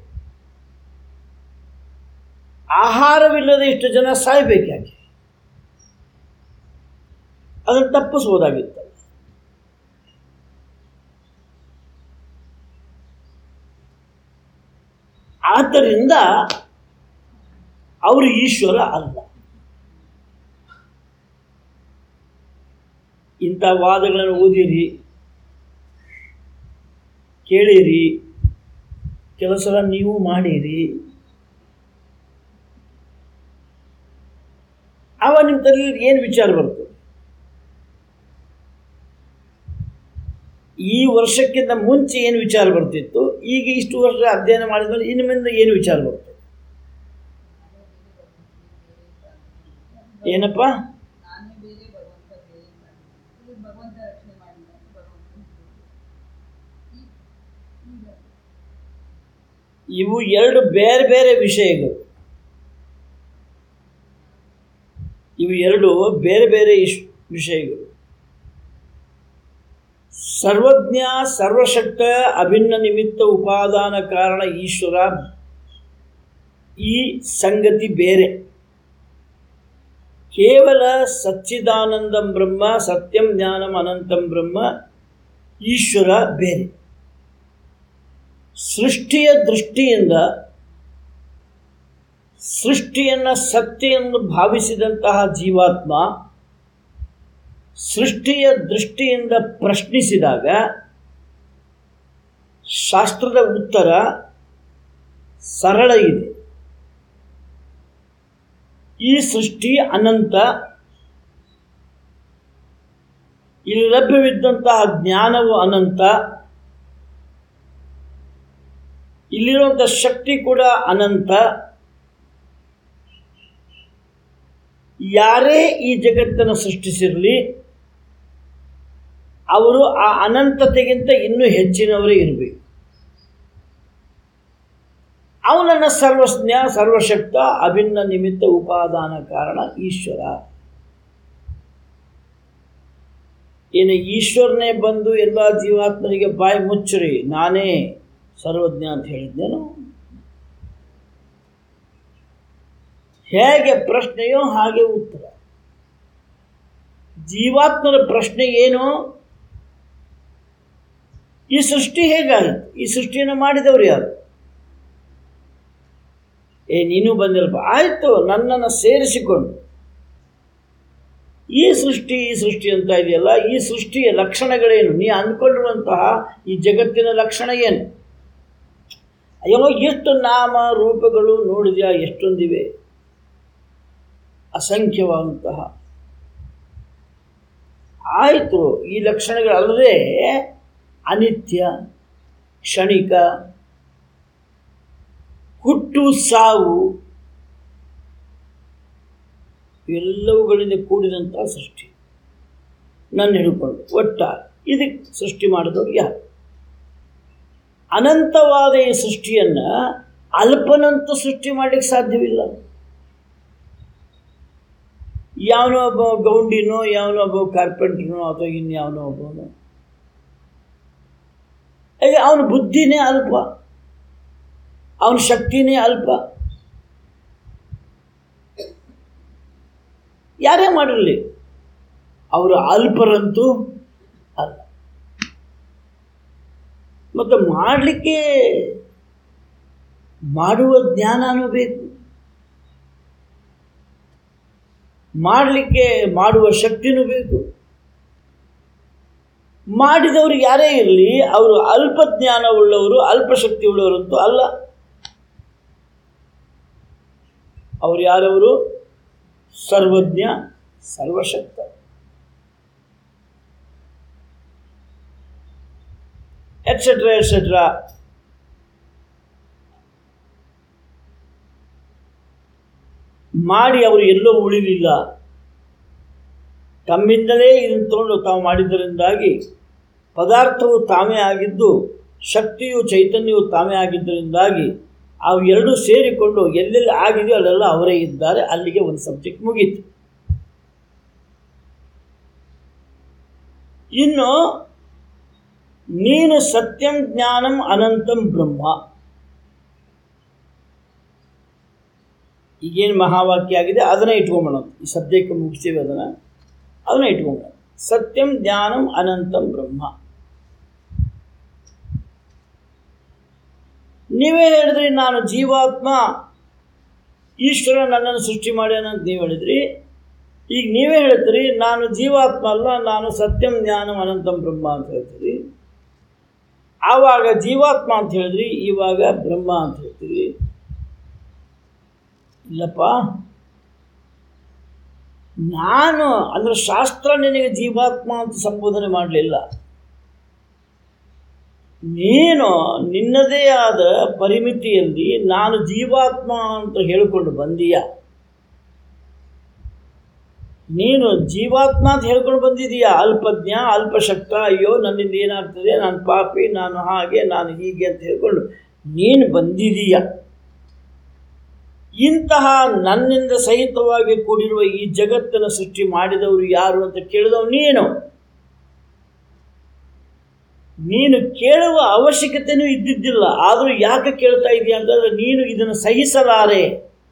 ಆಹಾರವಿಲ್ಲದೆ ಇಷ್ಟು ಜನ ಸಾಯ್ಬೇಕಾಗಿ ಅದನ್ನು ತಪ್ಪಿಸ್ಬೋದಾಗಿತ್ತಲ್ಲ ಆದ್ದರಿಂದ ಅವರು ಈಶ್ವರ ಅಲ್ಲ ಇಂಥ ವಾದಗಳನ್ನು ಓದಿರಿ ಕೇಳಿರಿ ಕೆಲಸ ನೀವು ಮಾಡಿರಿ ಆವಾಗ ನಿಮ್ಮ ತಲೆಯಲ್ಲಿ ಏನು ವಿಚಾರ ಬರ್ತದೆ ಈ ವರ್ಷಕ್ಕಿಂತ ಮುಂಚೆ ಏನು ವಿಚಾರ ಬರ್ತಿತ್ತು ಈಗ ಇಷ್ಟು ವರ್ಷ ಅಧ್ಯಯನ ಮಾಡಿದ್ಮೇಲೆ ಇನ್ನು ಮುಂದೆ ಏನು ವಿಚಾರ ಬರ್ತದೆ ಏನಪ್ಪ ನಾನೇ ಬೇರೆ ಭಗವಂತ ಬೇರೆ ಅಂತ. ಇಲ್ಲಿ ಭಗವಂತ ರಕ್ಷಣೆ ಮಾಡಿಲ್ಲ ಭಗವಂತ ಈಗ ಇವು ಎರಡು ಬೇರೆ ಬೇರೆ ವಿಷಯಗಳು ಇವು ಎರಡು ಬೇರೆ ಬೇರೆ ಇಶ್ ವಿಷಯಗಳು ಸರ್ವಜ್ಞ ಸರ್ವಶಕ್ತ ಅಭಿನ್ನ ನಿಮಿತ್ತ ಉಪಾದಾನ ಕಾರಣ ಈಶ್ವರ ಈ ಸಂಗತಿ ಬೇರೆ ಕೇವಲ ಸಚ್ಚಿದಾನಂದಂ ಬ್ರಹ್ಮ ಸತ್ಯಂ ಜ್ಞಾನಂ ಅನಂತಂ ಬ್ರಹ್ಮ ಈಶ್ವರ ಬೇರೆ ಸೃಷ್ಟಿಯ ದೃಷ್ಟಿಯಿಂದ ಸೃಷ್ಟಿಯನ್ನು ಸತ್ಯ ಎಂದು ಭಾವಿಸಿದಂತಹ ಜೀವಾತ್ಮ ಸೃಷ್ಟಿಯ ದೃಷ್ಟಿಯಿಂದ ಪ್ರಶ್ನಿಸಿದಾಗ ಶಾಸ್ತ್ರದ ಉತ್ತರ ಸರಳ ಇದೆ ಈ ಸೃಷ್ಟಿ ಅನಂತ ಇಲ್ಲಿ ಲಭ್ಯವಿದ್ದಂತಹ ಜ್ಞಾನವು ಅನಂತ ಇಲ್ಲಿರುವಂಥ ಶಕ್ತಿ ಕೂಡ ಅನಂತ ಯಾರೇ ಈ ಜಗತ್ತನ್ನು ಸೃಷ್ಟಿಸಿರಲಿ ಅವರು ಆ ಅನಂತತೆಗಿಂತ ಇನ್ನೂ ಹೆಚ್ಚಿನವರೇ ಇರಬೇಕು ಅವನನ್ನು ಸರ್ವಜ್ಞ ಸರ್ವಶಕ್ತ ಅಭಿನ್ನ ನಿಮಿತ್ತ ಉಪಾದಾನ ಕಾರಣ ಈಶ್ವರ ಏನು ಈಶ್ವರನೇ ಬಂದು ಎಲ್ಲ ಜೀವಾತ್ಮರಿಗೆ ಬಾಯಿ ಮುಚ್ಚರಿ ನಾನೇ ಸರ್ವಜ್ಞ ಅಂತ ಹೇಳಿದ್ದೇನು ಹೇಗೆ ಪ್ರಶ್ನೆಯೋ ಹಾಗೆ ಉತ್ತರ ಜೀವಾತ್ಮರ ಪ್ರಶ್ನೆ ಏನು ಈ ಸೃಷ್ಟಿ ಹೇಗಾಯಿತು ಈ ಸೃಷ್ಟಿಯನ್ನು ಮಾಡಿದವರು ಯಾರು ಏ ನೀನು ಬಂದಿಲ್ಲಪ್ಪ ಆಯಿತು ನನ್ನನ್ನು ಸೇರಿಸಿಕೊಂಡು ಈ ಸೃಷ್ಟಿ ಈ ಸೃಷ್ಟಿ ಅಂತ ಇದೆಯಲ್ಲ ಈ ಸೃಷ್ಟಿಯ ಲಕ್ಷಣಗಳೇನು ನೀ ಅಂದ್ಕೊಂಡಿರುವಂತಹ ಈ ಜಗತ್ತಿನ ಲಕ್ಷಣ ಏನು ಅಯ್ಯೋ ಎಷ್ಟು ನಾಮ ರೂಪಗಳು ನೋಡಿದ್ಯಾ ಎಷ್ಟೊಂದಿವೆ ಅಸಂಖ್ಯವಾದಂತಹ ಆಯಿತು ಈ ಲಕ್ಷಣಗಳಲ್ಲದೆ ಅನಿತ್ಯ ಕ್ಷಣಿಕ ಹುಟ್ಟು ಸಾವು ಎಲ್ಲವುಗಳಿಂದ ಕೂಡಿದಂತಹ ಸೃಷ್ಟಿ ನನ್ನ ಹಿಡ್ಕೊಂಡು ಒಟ್ಟಾರೆ ಇದಕ್ಕೆ ಸೃಷ್ಟಿ ಮಾಡಿದವರು ಯಾರು ಅನಂತವಾದ ಈ ಸೃಷ್ಟಿಯನ್ನು ಅಲ್ಪನಂತ ಸೃಷ್ಟಿ ಮಾಡಲಿಕ್ಕೆ ಸಾಧ್ಯವಿಲ್ಲ ಯಾವನೋ ಒಬ್ಬ ಗೌಂಡಿನೋ ಯಾವನೋ ಒಬ್ಬ ಕಾರ್ಪೆಂಟ್ರನೋ ಅಥವಾ ಇನ್ಯಾವನೋ ಒಬ್ಬನು ಹಾಗೆ ಅವನ ಬುದ್ಧಿನೇ ಅಲ್ಪ ಅವನ ಶಕ್ತಿನೇ ಅಲ್ಪ ಯಾರೇ ಮಾಡಿರಲಿ ಅವರು ಅಲ್ಪರಂತೂ ಅಲ್ಲ ಮತ್ತು ಮಾಡಲಿಕ್ಕೆ ಮಾಡುವ ಜ್ಞಾನನೂ ಬೇಕು ಮಾಡಲಿಕ್ಕೆ ಮಾಡುವ ಶಕ್ತಿನೂ ಬೇಕು ಮಾಡಿದವರು ಯಾರೇ ಇರಲಿ ಅವರು ಅಲ್ಪ ಜ್ಞಾನ ಉಳ್ಳವರು ಅಲ್ಪ ಶಕ್ತಿ ಉಳ್ಳವರಂತೂ ಅಲ್ಲ ಅವರು ಯಾರವರು ಸರ್ವಜ್ಞ ಸರ್ವಶಕ್ತ ಎಟ್ಸೆಟ್ರಾ ಎಟ್ಸೆಟ್ರಾ ಮಾಡಿ ಅವರು ಎಲ್ಲೋ ಉಳಿಲಿಲ್ಲ ತಮ್ಮಿಂದಲೇ ಇದನ್ನು ತಗೊಂಡು ತಾವು ಮಾಡಿದ್ದರಿಂದಾಗಿ ಪದಾರ್ಥವು ತಾವೇ ಆಗಿದ್ದು ಶಕ್ತಿಯು ಚೈತನ್ಯವು ತಾವೇ ಆಗಿದ್ದರಿಂದಾಗಿ ಅವು ಎರಡೂ ಸೇರಿಕೊಂಡು ಎಲ್ಲೆಲ್ಲಿ ಆಗಿದೆಯೋ ಅಲ್ಲೆಲ್ಲ ಅವರೇ ಇದ್ದಾರೆ ಅಲ್ಲಿಗೆ ಒಂದು ಸಬ್ಜೆಕ್ಟ್ ಮುಗೀತು ಇನ್ನು ನೀನು ಸತ್ಯಂ ಜ್ಞಾನಂ ಅನಂತಂ ಬ್ರಹ್ಮ ಈಗೇನು ಮಹಾವಾಕ್ಯ ಆಗಿದೆ ಅದನ್ನೇ ಇಟ್ಕೊಂಬೋಣ ಈ ಸದ್ಯಕ್ಕೆ ಮುಗಿಸ್ತೀವಿ ಅದನ್ನು ಅದನ್ನೇ ಇಟ್ಕೊಂಬೋಣ ಸತ್ಯಂ ಜ್ಞಾನಂ ಅನಂತಂ ಬ್ರಹ್ಮ ನೀವೇ ಹೇಳಿದ್ರಿ ನಾನು ಜೀವಾತ್ಮ ಈಶ್ವರ ನನ್ನನ್ನು ಸೃಷ್ಟಿ ಮಾಡ್ಯಾನ ಅಂತ ನೀವು ಹೇಳಿದ್ರಿ ಈಗ ನೀವೇ ಹೇಳ್ತೀರಿ ನಾನು ಜೀವಾತ್ಮ ಅಲ್ಲ ನಾನು ಸತ್ಯಂ ಜ್ಞಾನಂ ಅನಂತಂ ಬ್ರಹ್ಮ ಅಂತ ಹೇಳ್ತೀರಿ ಆವಾಗ ಜೀವಾತ್ಮ ಅಂತ ಹೇಳಿದ್ರಿ ಇವಾಗ ಬ್ರಹ್ಮ ಅಂತ ಹೇಳ್ತೀರಿ ಇಲ್ಲಪ್ಪ ನಾನು ಅಂದರೆ ಶಾಸ್ತ್ರ ನಿನಗೆ ಜೀವಾತ್ಮ ಅಂತ ಸಂಬೋಧನೆ ಮಾಡಲಿಲ್ಲ ನೀನು ನಿನ್ನದೇ ಆದ ಪರಿಮಿತಿಯಲ್ಲಿ ನಾನು ಜೀವಾತ್ಮ ಅಂತ ಹೇಳಿಕೊಂಡು ಬಂದೀಯ ನೀನು ಜೀವಾತ್ಮ ಅಂತ ಹೇಳ್ಕೊಂಡು ಬಂದಿದೀಯ ಅಲ್ಪಜ್ಞ ಅಲ್ಪಶಕ್ತ ಅಯ್ಯೋ ನನ್ನಿಂದ ಏನಾಗ್ತದೆ ನಾನು ಪಾಪಿ ನಾನು ಹಾಗೆ ನಾನು ಹೀಗೆ ಅಂತ ಹೇಳ್ಕೊಂಡು ನೀನು ಬಂದಿದೀಯ ಇಂತಹ ನನ್ನಿಂದ ಸಹಿತವಾಗಿ ಕೂಡಿರುವ ಈ ಜಗತ್ತನ್ನು ಸೃಷ್ಟಿ ಮಾಡಿದವರು ಯಾರು ಅಂತ ಕೇಳಿದವು ನೀನು ನೀನು ಕೇಳುವ ಅವಶ್ಯಕತೆಯೂ ಇದ್ದಿದ್ದಿಲ್ಲ ಆದರೂ ಯಾಕೆ ಕೇಳ್ತಾ ಇದೀಯ ಅಂತಂದ್ರೆ ನೀನು ಇದನ್ನು ಸಹಿಸಲಾರೆ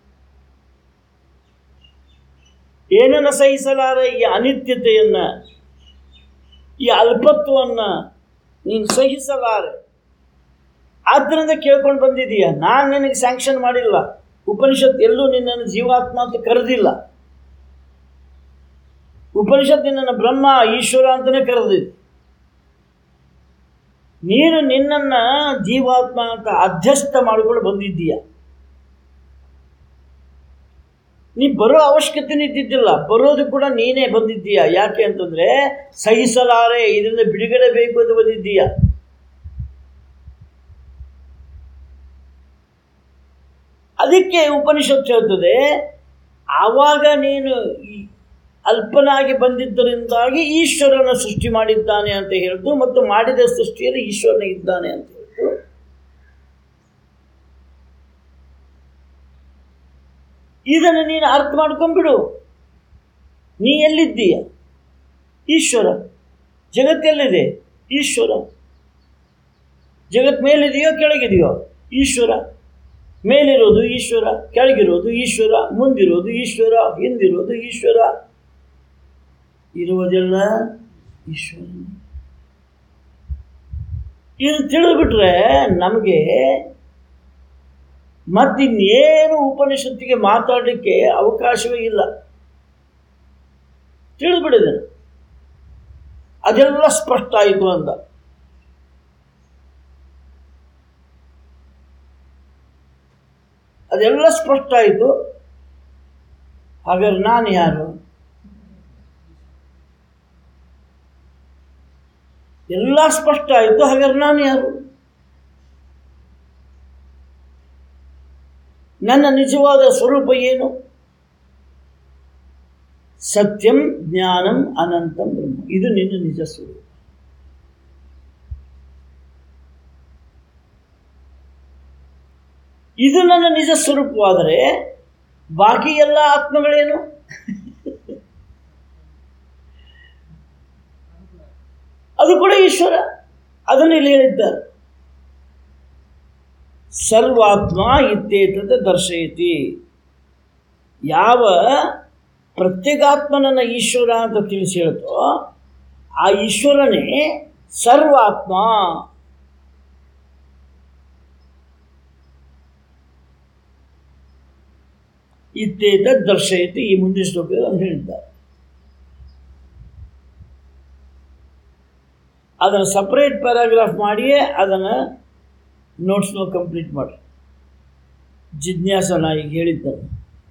ಏನನ್ನು ಸಹಿಸಲಾರೆ ಈ ಅನಿತ್ಯತೆಯನ್ನು ಈ ಅಲ್ಪತ್ವವನ್ನು ನೀನು ಸಹಿಸಲಾರೆ ಆದ್ದರಿಂದ ಕೇಳ್ಕೊಂಡು ಬಂದಿದೀಯ ನಾನು ನಿನಗೆ ಸ್ಯಾಂಕ್ಷನ್ ಮಾಡಿಲ್ಲ ಉಪನಿಷತ್ ಎಲ್ಲೂ ನಿನ್ನನ್ನು ಜೀವಾತ್ಮ ಅಂತ ಕರೆದಿಲ್ಲ ಉಪನಿಷತ್ ನಿನ್ನನ್ನು ಬ್ರಹ್ಮ ಈಶ್ವರ ಅಂತಲೇ ಕರೆದಿದೆ ನೀನು ನಿನ್ನನ್ನು ಜೀವಾತ್ಮ ಅಂತ ಅಧ್ಯಸ್ಥ ಮಾಡಿಕೊಂಡು ಬಂದಿದ್ದೀಯ ನೀ ಬರೋ ಅವಶ್ಯಕತೆನೇ ಇದ್ದಿದ್ದಿಲ್ಲ ಬರೋದು ಕೂಡ ನೀನೇ ಬಂದಿದ್ದೀಯ ಯಾಕೆ ಅಂತಂದರೆ ಸಹಿಸಲಾರೆ ಇದರಿಂದ ಬಿಡುಗಡೆ ಬೇಕು ಅಂತ ಬಂದಿದ್ದೀಯ ಅದಕ್ಕೆ ಉಪನಿಷತ್ ಹೇಳ್ತದೆ ಆವಾಗ ನೀನು ಈ ಅಲ್ಪನಾಗಿ ಬಂದಿದ್ದರಿಂದಾಗಿ ಈಶ್ವರನ ಸೃಷ್ಟಿ ಮಾಡಿದ್ದಾನೆ ಅಂತ ಹೇಳಿದ್ದು ಮತ್ತು ಮಾಡಿದ ಸೃಷ್ಟಿಯಲ್ಲಿ ಈಶ್ವರನ ಇದ್ದಾನೆ ಅಂತ ಹೇಳಿದ್ದು ಇದನ್ನು ನೀನು ಅರ್ಥ ಮಾಡ್ಕೊಂಡ್ಬಿಡು ನೀ ಎಲ್ಲಿದ್ದೀಯ ಈಶ್ವರ ಜಗತ್ತೆಲ್ಲಿದೆ ಈಶ್ವರ ಜಗತ್ ಮೇಲಿದೆಯೋ ಕೆಳಗಿದೆಯೋ ಈಶ್ವರ ಮೇಲಿರೋದು ಈಶ್ವರ ಕೆಳಗಿರೋದು ಈಶ್ವರ ಮುಂದಿರೋದು ಈಶ್ವರ ಹಿಂದಿರೋದು ಈಶ್ವರ ಇರುವುದೆಲ್ಲ ಈಶ್ವರ ಇದು ತಿಳಿದ್ಬಿಟ್ರೆ ನಮಗೆ ಮತ್ತಿನ್ನೇನು ಉಪನಿಷತ್ತಿಗೆ ಮಾತಾಡಲಿಕ್ಕೆ ಅವಕಾಶವೇ ಇಲ್ಲ ತಿಳಿದ್ಬಿಡಿದೆ ಅದೆಲ್ಲ ಸ್ಪಷ್ಟ ಆಯಿತು ಅಂತ ಅದೆಲ್ಲ ಸ್ಪಷ್ಟ ಆಯಿತು ಹಾಗಾದ್ರೆ ನಾನು ಯಾರು ಎಲ್ಲ ಸ್ಪಷ್ಟ ಆಯಿತು ಹಾಗಾದ್ರೆ ನಾನು ಯಾರು ನನ್ನ ನಿಜವಾದ ಸ್ವರೂಪ ಏನು ಸತ್ಯಂ ಜ್ಞಾನಂ ಅನಂತಂ ಬ್ರಹ್ಮ ಇದು ನಿನ್ನ ನಿಜ ಸ್ವರೂಪ ಇದು ನನ್ನ ನಿಜ ಸ್ವರೂಪವಾದರೆ ಬಾಕಿ ಎಲ್ಲ ಆತ್ಮಗಳೇನು ಅದು ಕೂಡ ಈಶ್ವರ ಅದನ್ನು ಇಲ್ಲಿ ಹೇಳಿದ್ದಾರೆ ಸರ್ವಾತ್ಮ ಇತ್ಯೇತದ ದರ್ಶಯತಿ ಯಾವ ಪ್ರತ್ಯೇಗಾತ್ಮನನ್ನ ಈಶ್ವರ ಅಂತ ತಿಳಿಸಿ ಹೇಳ್ತೋ ಆ ಈಶ್ವರನೇ ಸರ್ವಾತ್ಮ ಇತ್ಯೇತ ದರ್ಶಯತಿ ಈ ಮುಂದಿನ ಶ್ಲೋಕದಲ್ಲಿ ಅದನ್ನು ಹೇಳಿದ್ದಾರೆ ಅದನ್ನು ಸಪ್ರೇಟ್ ಪ್ಯಾರಾಗ್ರಾಫ್ ಮಾಡಿಯೇ ಅದನ್ನು ನೋಟ್ಸ್ನ ಕಂಪ್ಲೀಟ್ ಮಾಡಿ ಜಿಜ್ಞಾಸ ನಾ ಈಗ ಹೇಳಿದ್ದನು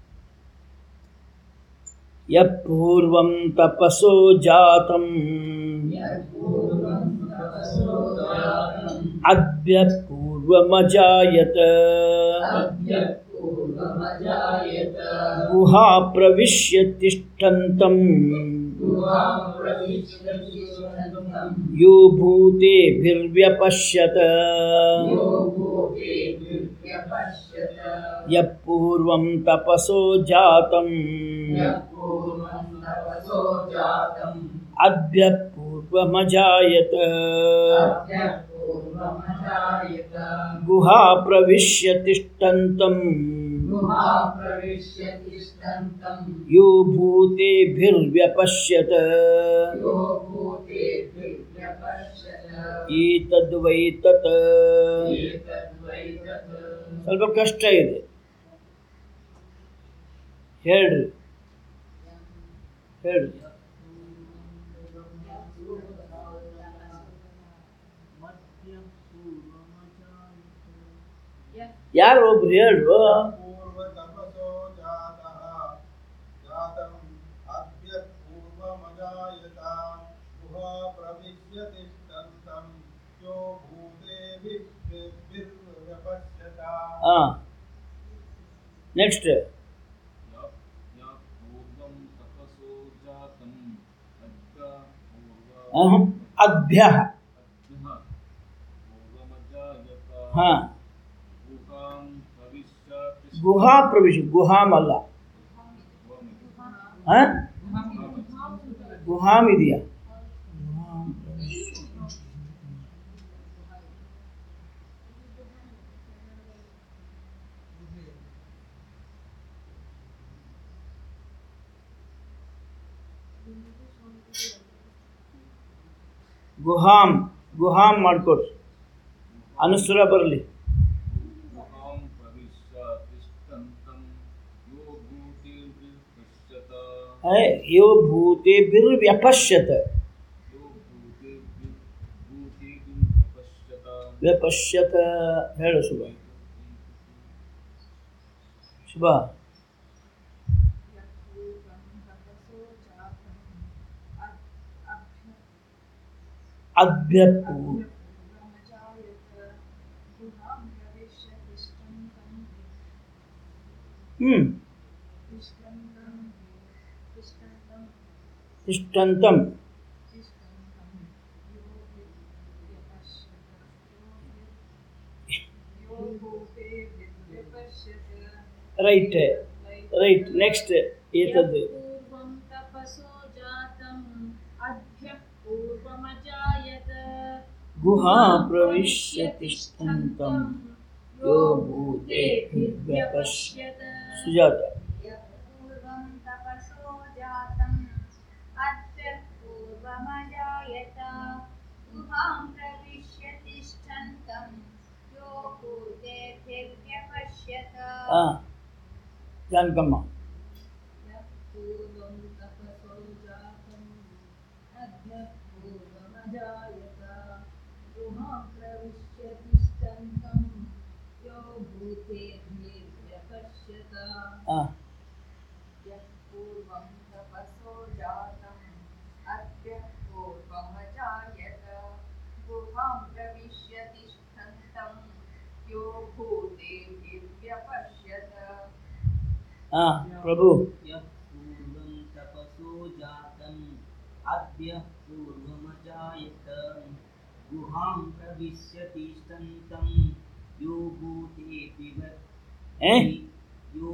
ಯಪೂರ್ವಂ ತಪಸೋ ಜಾತಂ ಯತ್ಪೂರ್ವಂ ತಪಸೋ ಜಾತಂ ಅದ್ಯ ಪೂರ್ವಮಜಾಯತ ಅದ್ಯ ಪೂರ್ವಮಜಾಯತ ಗುಹಾ ಪ್ರವಿಶ್ಯ ತಿಷ್ಠಂತಂ ಗುಹಾಂ ಪ್ರವಿಶ್ಯ ತಿಷ್ಠಂತಂ ಯೋ ಭೂತೇಭಿರ್ವ್ಯಪಶ್ಯತ ಯೋ ಭೂತೇಭಿರ್ವ್ಯಪಶ್ಯತ ಯಪೂರ್ವಂ ತಪಸೋ ಜಾತಂ ಯತ್ಪೂರ್ವಂ ತಪಸೋ ಜಾತಂ ಅದ್ಯ ಪೂರ್ವಮಜಾಯತ ಅದ್ಯ ಪೂರ್ವಮಜಾಯತ ಗುಹಾ ಪ್ರವಿಶ್ಯ ತಿಷ್ಠಂತಂ ಗುಹಾ ಪ್ರವಿಶ್ಯ ತಿಷ್ಠಂತಂ ಯೋ ಭೂತೇಭಿರ್ವ್ಯಪಶ್ಯತ ಯೋ ಭೂತೇಭಿರ್ವ್ಯಪಶ್ಯತ ಏತದ್ವೈ ತತ್ ಏತದ್ವೈ ತತ್ ಸ್ವಲ್ಪ ಕಷ್ಟ ಇದೆ ಹೇಳ್ರಿ ಹೇಳ್ರಿ ಯಾರು ಒಬ್ರು ಹೇಳ್ರು पूर्वतपसो जातः जातम् अद्य पूर्वमजायता गुहा प्रविश्य तिष्ठन्तं यो भूतेभिर्व्यपश्यता ಹಾ ನೆಕ್ಸ್ಟ್ या पूर्वं तपसो जातम् अद्य पूर्व ಅಭ್ಯ अद्यः पूर्वमजायत ಹಾ गुहां प्रविश्य ಗುಹಾ ಪ್ರವೇಶ ಗುಹಾಮ್ ಅಲ್ಲ ಹಾ ಗುಹಾಮ್ ಇದೆಯಾ ಗುಹಾಮ್ ಗುಹಾಮ್ ಮಾಡ್ಕೊಡ್ರಿ ಅನುಸ್ವರ ಬರಲಿ गुहां प्रविश्य तिष्ठन्तं यो भूतिर्विपश्यत ಯೋ ಭೂತೇಭಿರ್ವ್ಯಪಶ್ಯತ यो भूतिर्वि भूतिर्विपश्यत ವ್ಯಪಶ್ಯತ ಹೇಳು ಶುಭ ಶುಭ ಅಭ್ಯಪೂ ಹ್ಮ್ ತಿಷ್ಟಂತಂ ರೈಟ್ ರೈಟ್ ನೆಕ್ಸ್ಟ್ ಏತದ್ದು पूर्वं तपसो जातम् अद्य पूर्वमजायत ಗುಹಾ ಪ್ರವಿಶ್ಯ ತಿಷ್ಠಂತಂ ಯೋ ಭೂತೇಭಿರ್ವ್ಯಪಶ್ಯತ ಸುಜಾತ पूर्वं तपसो जातम् अद्य पूर्वमजायत गुहां प्रविश्य तिष्ठन्तं यो भूतेभिर्व्यपश्यत ಹಾ ಜಾನಕಮ್ಮ पूर्वं तपसो जातम् अद्य पूर्वमजायत गुहां प्रविश्य तिष्ठन्तं यो भूतेभिर्व्यपश्यत ಹಾ यः पूर्वं तपसो जातम् अद्य पूर्वमजायत गुहां प्रविश्य तिष्ठन्तं यो भूतेभिर्व्यपश्यत ಹಾ ಪ್ರಭು यः पूर्वं तपसो जातम् अद्य पूर्वमजायत गुहां प्रविश्य तिष्ठन्तं यो भूतेभिर् ಏ यो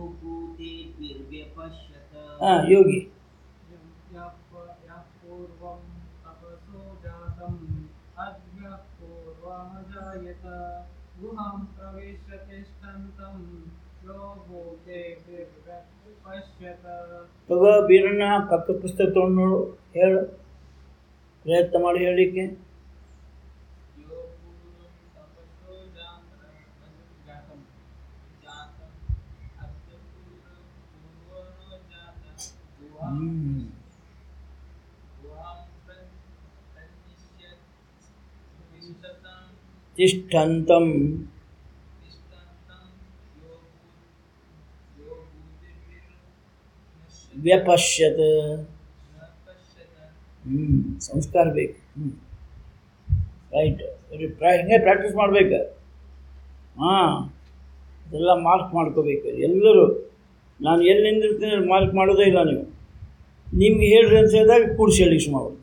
भूतेभिर्व्यपश्यत ಹಾ ಯೋಗಿ यः पूर्वं तपसो जातं तिष्ठन्तम् अद्य पूर्वमजायत गुहां प्रविश्य तिष्ठन्तं लोभोते पश्यत ತಗೋ ಬೀರಣ್ಣ ಪಕ್ಕ ಪುಸ್ತಕ ತೊಗೊಂಡು ನೋಡು ಹೇಳು ಪ್ರಯತ್ನ ಮಾಡಿ ಹೇಳಲಿಕ್ಕೆ यो पूर्वं तपसो जातं जातं जातं अद्य पूर्वं पूर्वो जातं गुहां ಹ್ಮ್. गुहां प्रविश्य तिष्ठतं ತಿಷ್ಠಂತಂ तिष्ठन्तं यो यो भूतिभिर्नश्यति ವ್ಯಪಶ್ಯತ್ न पश्यत ಹ್ಞೂ ಸಂಸ್ಕಾರ ಬೇಕು ಹ್ಞೂ ರೈಟ್ ಪ್ರಾ ಹಿಂಗೆ ಪ್ರಾಕ್ಟೀಸ್ ಮಾಡ್ಬೇಕು ಹಾಂ ಇದೆಲ್ಲ ಮಾರ್ಕ್ ಮಾಡ್ಕೋಬೇಕು ಎಲ್ಲರೂ ನಾನು ಎಲ್ಲಿ ನಿಂದಿರ್ತೀನಿ ಅಲ್ಲಿ ಮಾರ್ಕ್ ಮಾಡೋದೇ ಇಲ್ಲ ನೀವು ನಿಮ್ಗೆ ಹೇಳ್ರಿ ಅಂತ ಹೇಳಿದಾಗ ಕೂಡಿಸಿ ಹೇಳಿ ಮಾಡ್ಬಿಡ್ತೀವಿ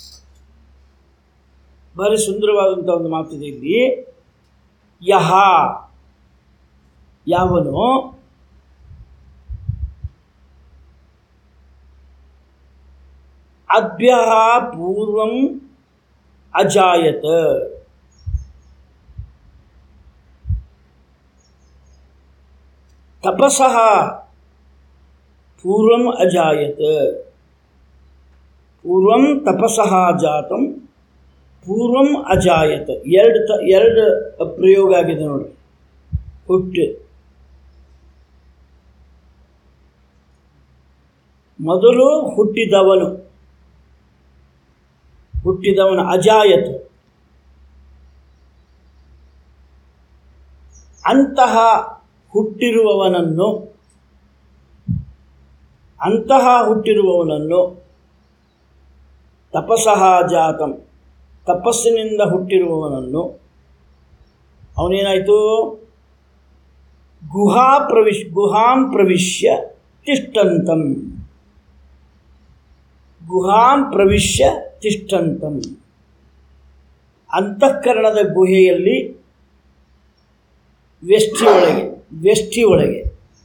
ಭಾರಿ ಸುಂದರವಾದಂಥ ಒಂದು ಮಾತಿದೆ ಇಲ್ಲಿ ಯಹ ಯಾವನು ಅಭ್ಯ ಪೂರ್ವಂ ಅಜಾಯತ ತಪಸಃ ಪೂರ್ವಂ ಅಜಾಯತ ಪೂರ್ವಂ ತಪಸಃ ಜಾತಂ ಪೂರ್ವಂ ಅಜಾಯತ ಎರಡು ತ ಎರಡು ಪ್ರಯೋಗ ಆಗಿದೆ ನೋಡಿ ಹುಟ್ಟು ಮೊದಲು ಹುಟ್ಟಿದವನು ಹುಟ್ಟಿದವನು ಅಜಾಯತ ಅಂತಹ ಹುಟ್ಟಿರುವವನನ್ನು ಅಂತಹ ಹುಟ್ಟಿರುವವನನ್ನು ತಪಸಃ ಜಾತಂ ತಪಸ್ಸಿನಿಂದ ಹುಟ್ಟಿರುವವನನ್ನು ಅವನೇನಾಯಿತು ಗುಹಾ ಪ್ರವಿಶ್ ಗುಹಾಂ ಪ್ರವಿಶ್ಯ ತಿಷ್ಟಂತಂ ಗುಹಾಂ ಪ್ರವಿಶ್ಯ ತಿಷ್ಟಂತಂ ಅಂತಃಕರಣದ ಗುಹೆಯಲ್ಲಿ ವ್ಯಷ್ಟಿ ಒಳಗೆ ವ್ಯಷ್ಟಿ ಒಳಗೆ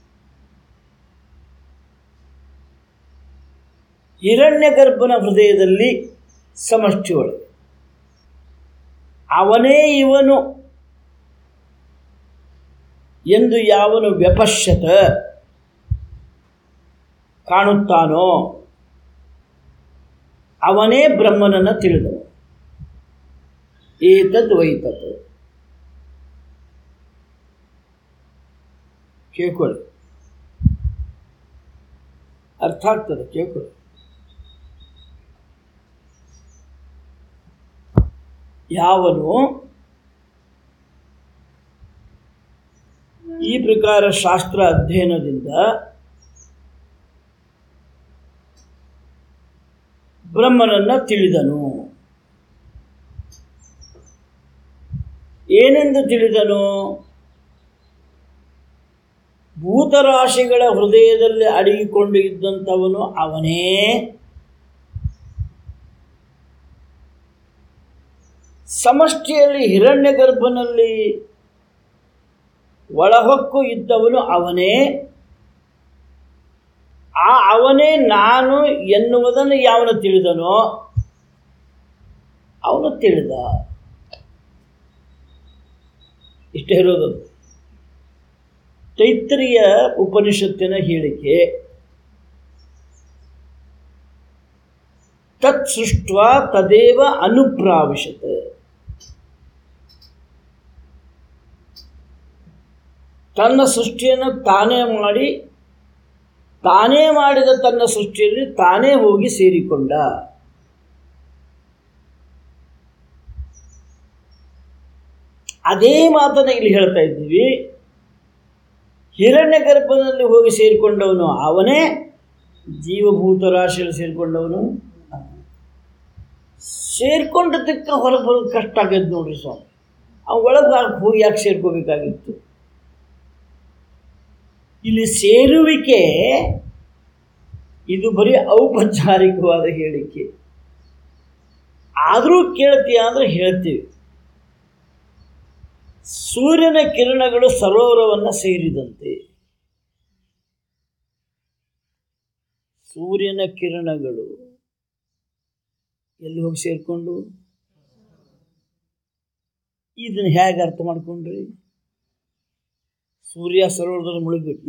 ಹಿರಣ್ಯ ಗರ್ಭನ ಹೃದಯದಲ್ಲಿ ಸಮಷ್ಟಿ ಒಳಗೆ ಅವನೇ ಇವನು ಎಂದು ಯಾವನು ವ್ಯಪಶ್ಯತ ಕಾಣುತ್ತಾನೋ ಅವನೇ ಬ್ರಹ್ಮನನ್ನು ತಿಳಿದವ ಏತದ್ ವೈತತ್ ಕೇಳ್ಕೊಳ್ಳಿ ಅರ್ಥ ಆಗ್ತದೆ ಕೇಳ್ಕೊಳ್ಳಿ ಯಾವನು ಈ ಪ್ರಕಾರ ಶಾಸ್ತ್ರ ಅಧ್ಯಯನದಿಂದ ಬ್ರಹ್ಮನನ್ನ ತಿಳಿದನು ಏನೆಂದು ತಿಳಿದನು ಭೂತರಾಶಿಗಳ ಹೃದಯದಲ್ಲಿ ಅಡಗಿಕೊಂಡು ಇದ್ದಂಥವನು ಅವನೇ ಸಮಷ್ಟಿಯಲ್ಲಿ ಹಿರಣ್ಯ ಗರ್ಭನಲ್ಲಿ ಒಳಹೊಕ್ಕು ಇದ್ದವನು ಅವನೇ ಆ ಅವನೇ ನಾನು ಎನ್ನುವುದನ್ನು ಯಾವನು ತಿಳಿದನೋ ಅವನು ತಿಳಿದ ಇಷ್ಟೇ ಇರೋದು ತೈತ್ರಿಯ ಉಪನಿಷತ್ತಿನ ಹೇಳಿಕೆ ತತ್ ಸೃಷ್ಟ ತದೇವ ಅನುಪ್ರಾವಿಶತ್ ತನ್ನ ಸೃಷ್ಟಿಯನ್ನು ತಾನೇ ಮಾಡಿ ತಾನೇ ಮಾಡಿದ ತನ್ನ ಸೃಷ್ಟಿಯಲ್ಲಿ ತಾನೇ ಹೋಗಿ ಸೇರಿಕೊಂಡ ಅದೇ ಮಾತನ್ನು ಇಲ್ಲಿ ಹೇಳ್ತಾ ಇದ್ದೀವಿ ಹಿರಣ್ಯ ಗರ್ಭದಲ್ಲಿ ಹೋಗಿ ಸೇರಿಕೊಂಡವನು ಅವನೇ ಜೀವಭೂತ ರಾಶಿಯಲ್ಲಿ ಸೇರಿಕೊಂಡವನು ಸೇರ್ಕೊಂಡದಕ್ಕೆ ಹೊರಗೆ ಬರೋದು ಕಷ್ಟ ಆಗೈತೆ ನೋಡ್ರಿ ಸ್ವಾಮಿ ಆ ಒಳಗೆ ಹೋಗಿ ಯಾಕೆ ಸೇರ್ಕೋಬೇಕಾಗಿತ್ತು ಇಲ್ಲಿ ಸೇರುವಿಕೆ ಇದು ಬರೀ ಔಪಚಾರಿಕವಾದ ಹೇಳಿಕೆ ಆದರೂ ಕೇಳ್ತೀಯ ಅಂದರೆ ಹೇಳ್ತೀವಿ ಸೂರ್ಯನ ಕಿರಣಗಳು ಸರೋವರವನ್ನು ಸೇರಿದಂತೆ ಸೂರ್ಯನ ಕಿರಣಗಳು ಎಲ್ಲಿ ಹೋಗಿ ಸೇರಿಕೊಂಡು ಇದನ್ನು ಹೇಗೆ ಅರ್ಥ ಮಾಡ್ಕೊಂಡ್ರಿ ಸೂರ್ಯ ಸರೋವರದಲ್ಲಿ ಮುಳುಗಿಬಿಟ್ನ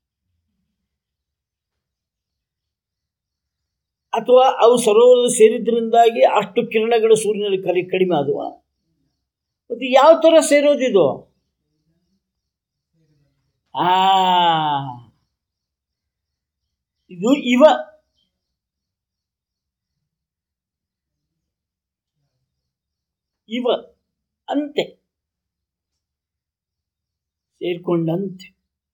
ಅಥವಾ ಅವು ಸರೋವರದ ಸೇರಿದ್ರಿಂದಾಗಿ ಅಷ್ಟು ಕಿರಣಗಳು ಸೂರ್ಯನಲ್ಲಿ ಕಲಿ ಕಡಿಮೆ ಆದವ ಮತ್ತು ಯಾವ ಥರ ಸೇರೋದಿದು ಆ ಇದು ಇವ ಇವ ಅಂತೆ ಸೇರ್ಕೊಂಡಂತೆ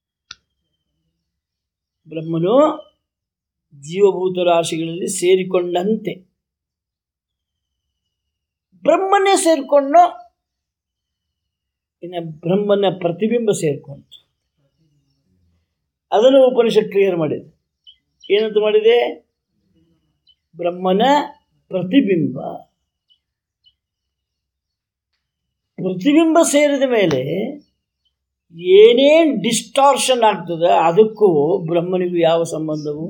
ಬ್ರಹ್ಮನು ಜೀವಭೂತ ರಾಶಿಗಳಲ್ಲಿ ಸೇರಿಕೊಂಡಂತೆ ಬ್ರಹ್ಮನೇ ಸೇರಿಕೊಂಡು ಇನ್ನು ಬ್ರಹ್ಮನ ಪ್ರತಿಬಿಂಬ ಸೇರ್ಕೊಂತು ಅದನ್ನು ಉಪನಿಷತ್ ಕ್ಲಿಯರ್ ಮಾಡಿದೆ ಏನಂತ ಮಾಡಿದೆ ಬ್ರಹ್ಮನ ಪ್ರತಿಬಿಂಬ ಪ್ರತಿಬಿಂಬ ಸೇರಿದ ಮೇಲೆ ಏನೇನು ಡಿಸ್ಟಾರ್ಷನ್ ಆಗ್ತದೆ ಅದಕ್ಕೂ ಬ್ರಹ್ಮನಿಗೂ ಯಾವ ಸಂಬಂಧವು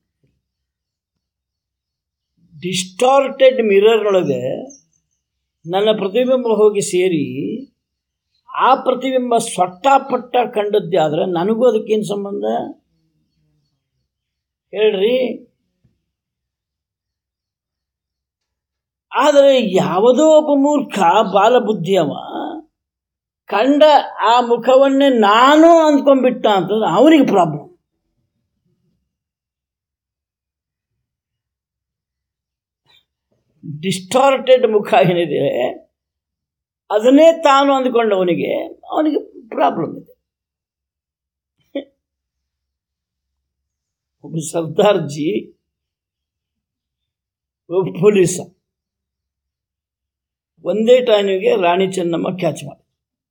ಡಿಸ್ಟಾರ್ಟೆಡ್ ಮಿರರ್ನೊಳಗೆ ನನ್ನ ಪ್ರತಿಬಿಂಬ ಹೋಗಿ ಸೇರಿ ಆ ಪ್ರತಿಬಿಂಬ ಸೊಟ್ಟಾಪಟ್ಟ ಕಂಡದ್ದೇ ಆದರೆ ನನಗೂ ಅದಕ್ಕೇನು ಸಂಬಂಧ ಹೇಳ್ರಿ ಆದರೆ ಯಾವುದೋ ಒಬ್ಬ ಮೂರ್ಖ ಬಾಲಬುದ್ಧಿಯವ ಕಂಡ ಆ ಮುಖವನ್ನೇ ನಾನು ಅಂದ್ಕೊಂಡ್ಬಿಟ್ಟ ಅಂತಂದ್ರೆ ಅವನಿಗೆ ಪ್ರಾಬ್ಲಮ್ ಡಿಸ್ಟಾರ್ಟೆಡ್ ಮುಖ ಏನಿದೆ ಅದನ್ನೇ ತಾನು ಅಂದ್ಕೊಂಡವನಿಗೆ ಅವನಿಗೆ ಪ್ರಾಬ್ಲಮ್ ಇದೆ ಒಬ್ಬ ಸರ್ದಾರ್ಜಿ ಒಬ್ಬ ಪೊಲೀಸ ಒಂದೇ ಟೈಮಿಗೆ ರಾಣಿ ಚೆನ್ನಮ್ಮ ಕ್ಯಾಚ್ ಮಾಡಿ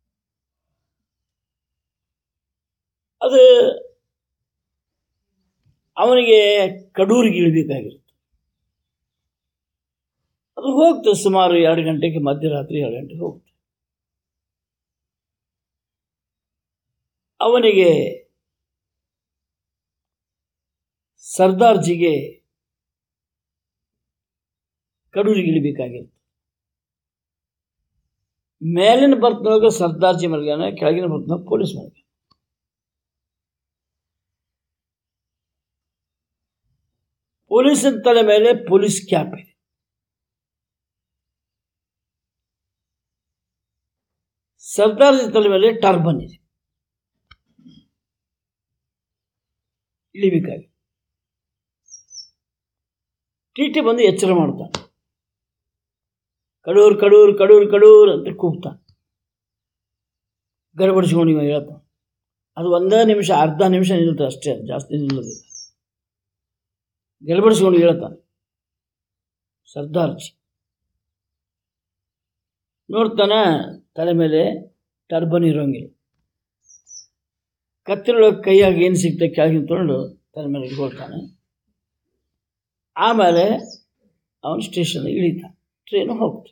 ಅದು ಅವನಿಗೆ ಕಡೂರಿಗೆ ಇಳಬೇಕಾಗಿರುತ್ತೆ ಅದು ಹೋಗ್ತದೆ ಸುಮಾರು ಎರಡು ಗಂಟೆಗೆ ಮಧ್ಯರಾತ್ರಿ ಎರಡು ಗಂಟೆಗೆ ಹೋಗ್ತದೆ ಅವನಿಗೆ ಸರ್ದಾರ್ಜಿಗೆ ಕಡೂರಿಗೆ ಇಳಿಬೇಕಾಗಿರುತ್ತೆ ಮೇಲಿನ ಬರ್ತನವಾಗ ಸರ್ದಾರ್ಜಿ ಮಲ್ಗಾನ ಕೆಳಗಿನ ಬರ್ತನಾಗ ಪೊಲೀಸ್ ಮಲ್ಗಾನ ಪೊಲೀಸನ ತಲೆ ಮೇಲೆ ಪೊಲೀಸ್ ಕ್ಯಾಪ್ ಇದೆ ಸರ್ದಾರ್ಜಿ ತಲೆ ಮೇಲೆ ಟರ್ಬನ್ ಇದೆ ಇಳಿಬೇಕಾಗಿ ಟಿ ಟಿ ಬಂದು ಎಚ್ಚರ ಮಾಡ್ತಾನೆ ಕಡೂರು ಕಡೂರು ಕಡೂರು ಕಡೂರು ಅಂತ ಕೂಗ್ತಾನೆ ಗಡಬಡಿಸ್ಕೊಂಡು ಇವ ಹೇಳ್ತಾನೆ ಅದು ಒಂದೇ ನಿಮಿಷ ಅರ್ಧ ನಿಮಿಷ ನಿಲ್ತದೆ ಅಷ್ಟೇ ಜಾಸ್ತಿ ನಿಲ್ಲೋದಿಲ್ಲ ಗಡಬಡಿಸ್ಕೊಂಡು ಹೇಳ್ತಾನೆ ಸರ್ದಾರ್ಜಿ ನೋಡ್ತಾನೆ ತಲೆ ಮೇಲೆ ಟರ್ಬನ್ ಇರೋಂಗಿಲ್ಲ ಕತ್ತಿನೊಳಗೆ ಕೈಯಾಗಿ ಏನು ಸಿಗ್ತದೆ ಕೆಳಗಿನ ತೊಗೊಂಡು ತಲೆ ಮೇಲೆ ಇಟ್ಕೊಳ್ತಾನೆ ಆಮೇಲೆ ಅವನು ಸ್ಟೇಷನ್ ಇಳಿತಾನೆ ಟ್ರೈನು ಹೋಗ್ತಾನೆ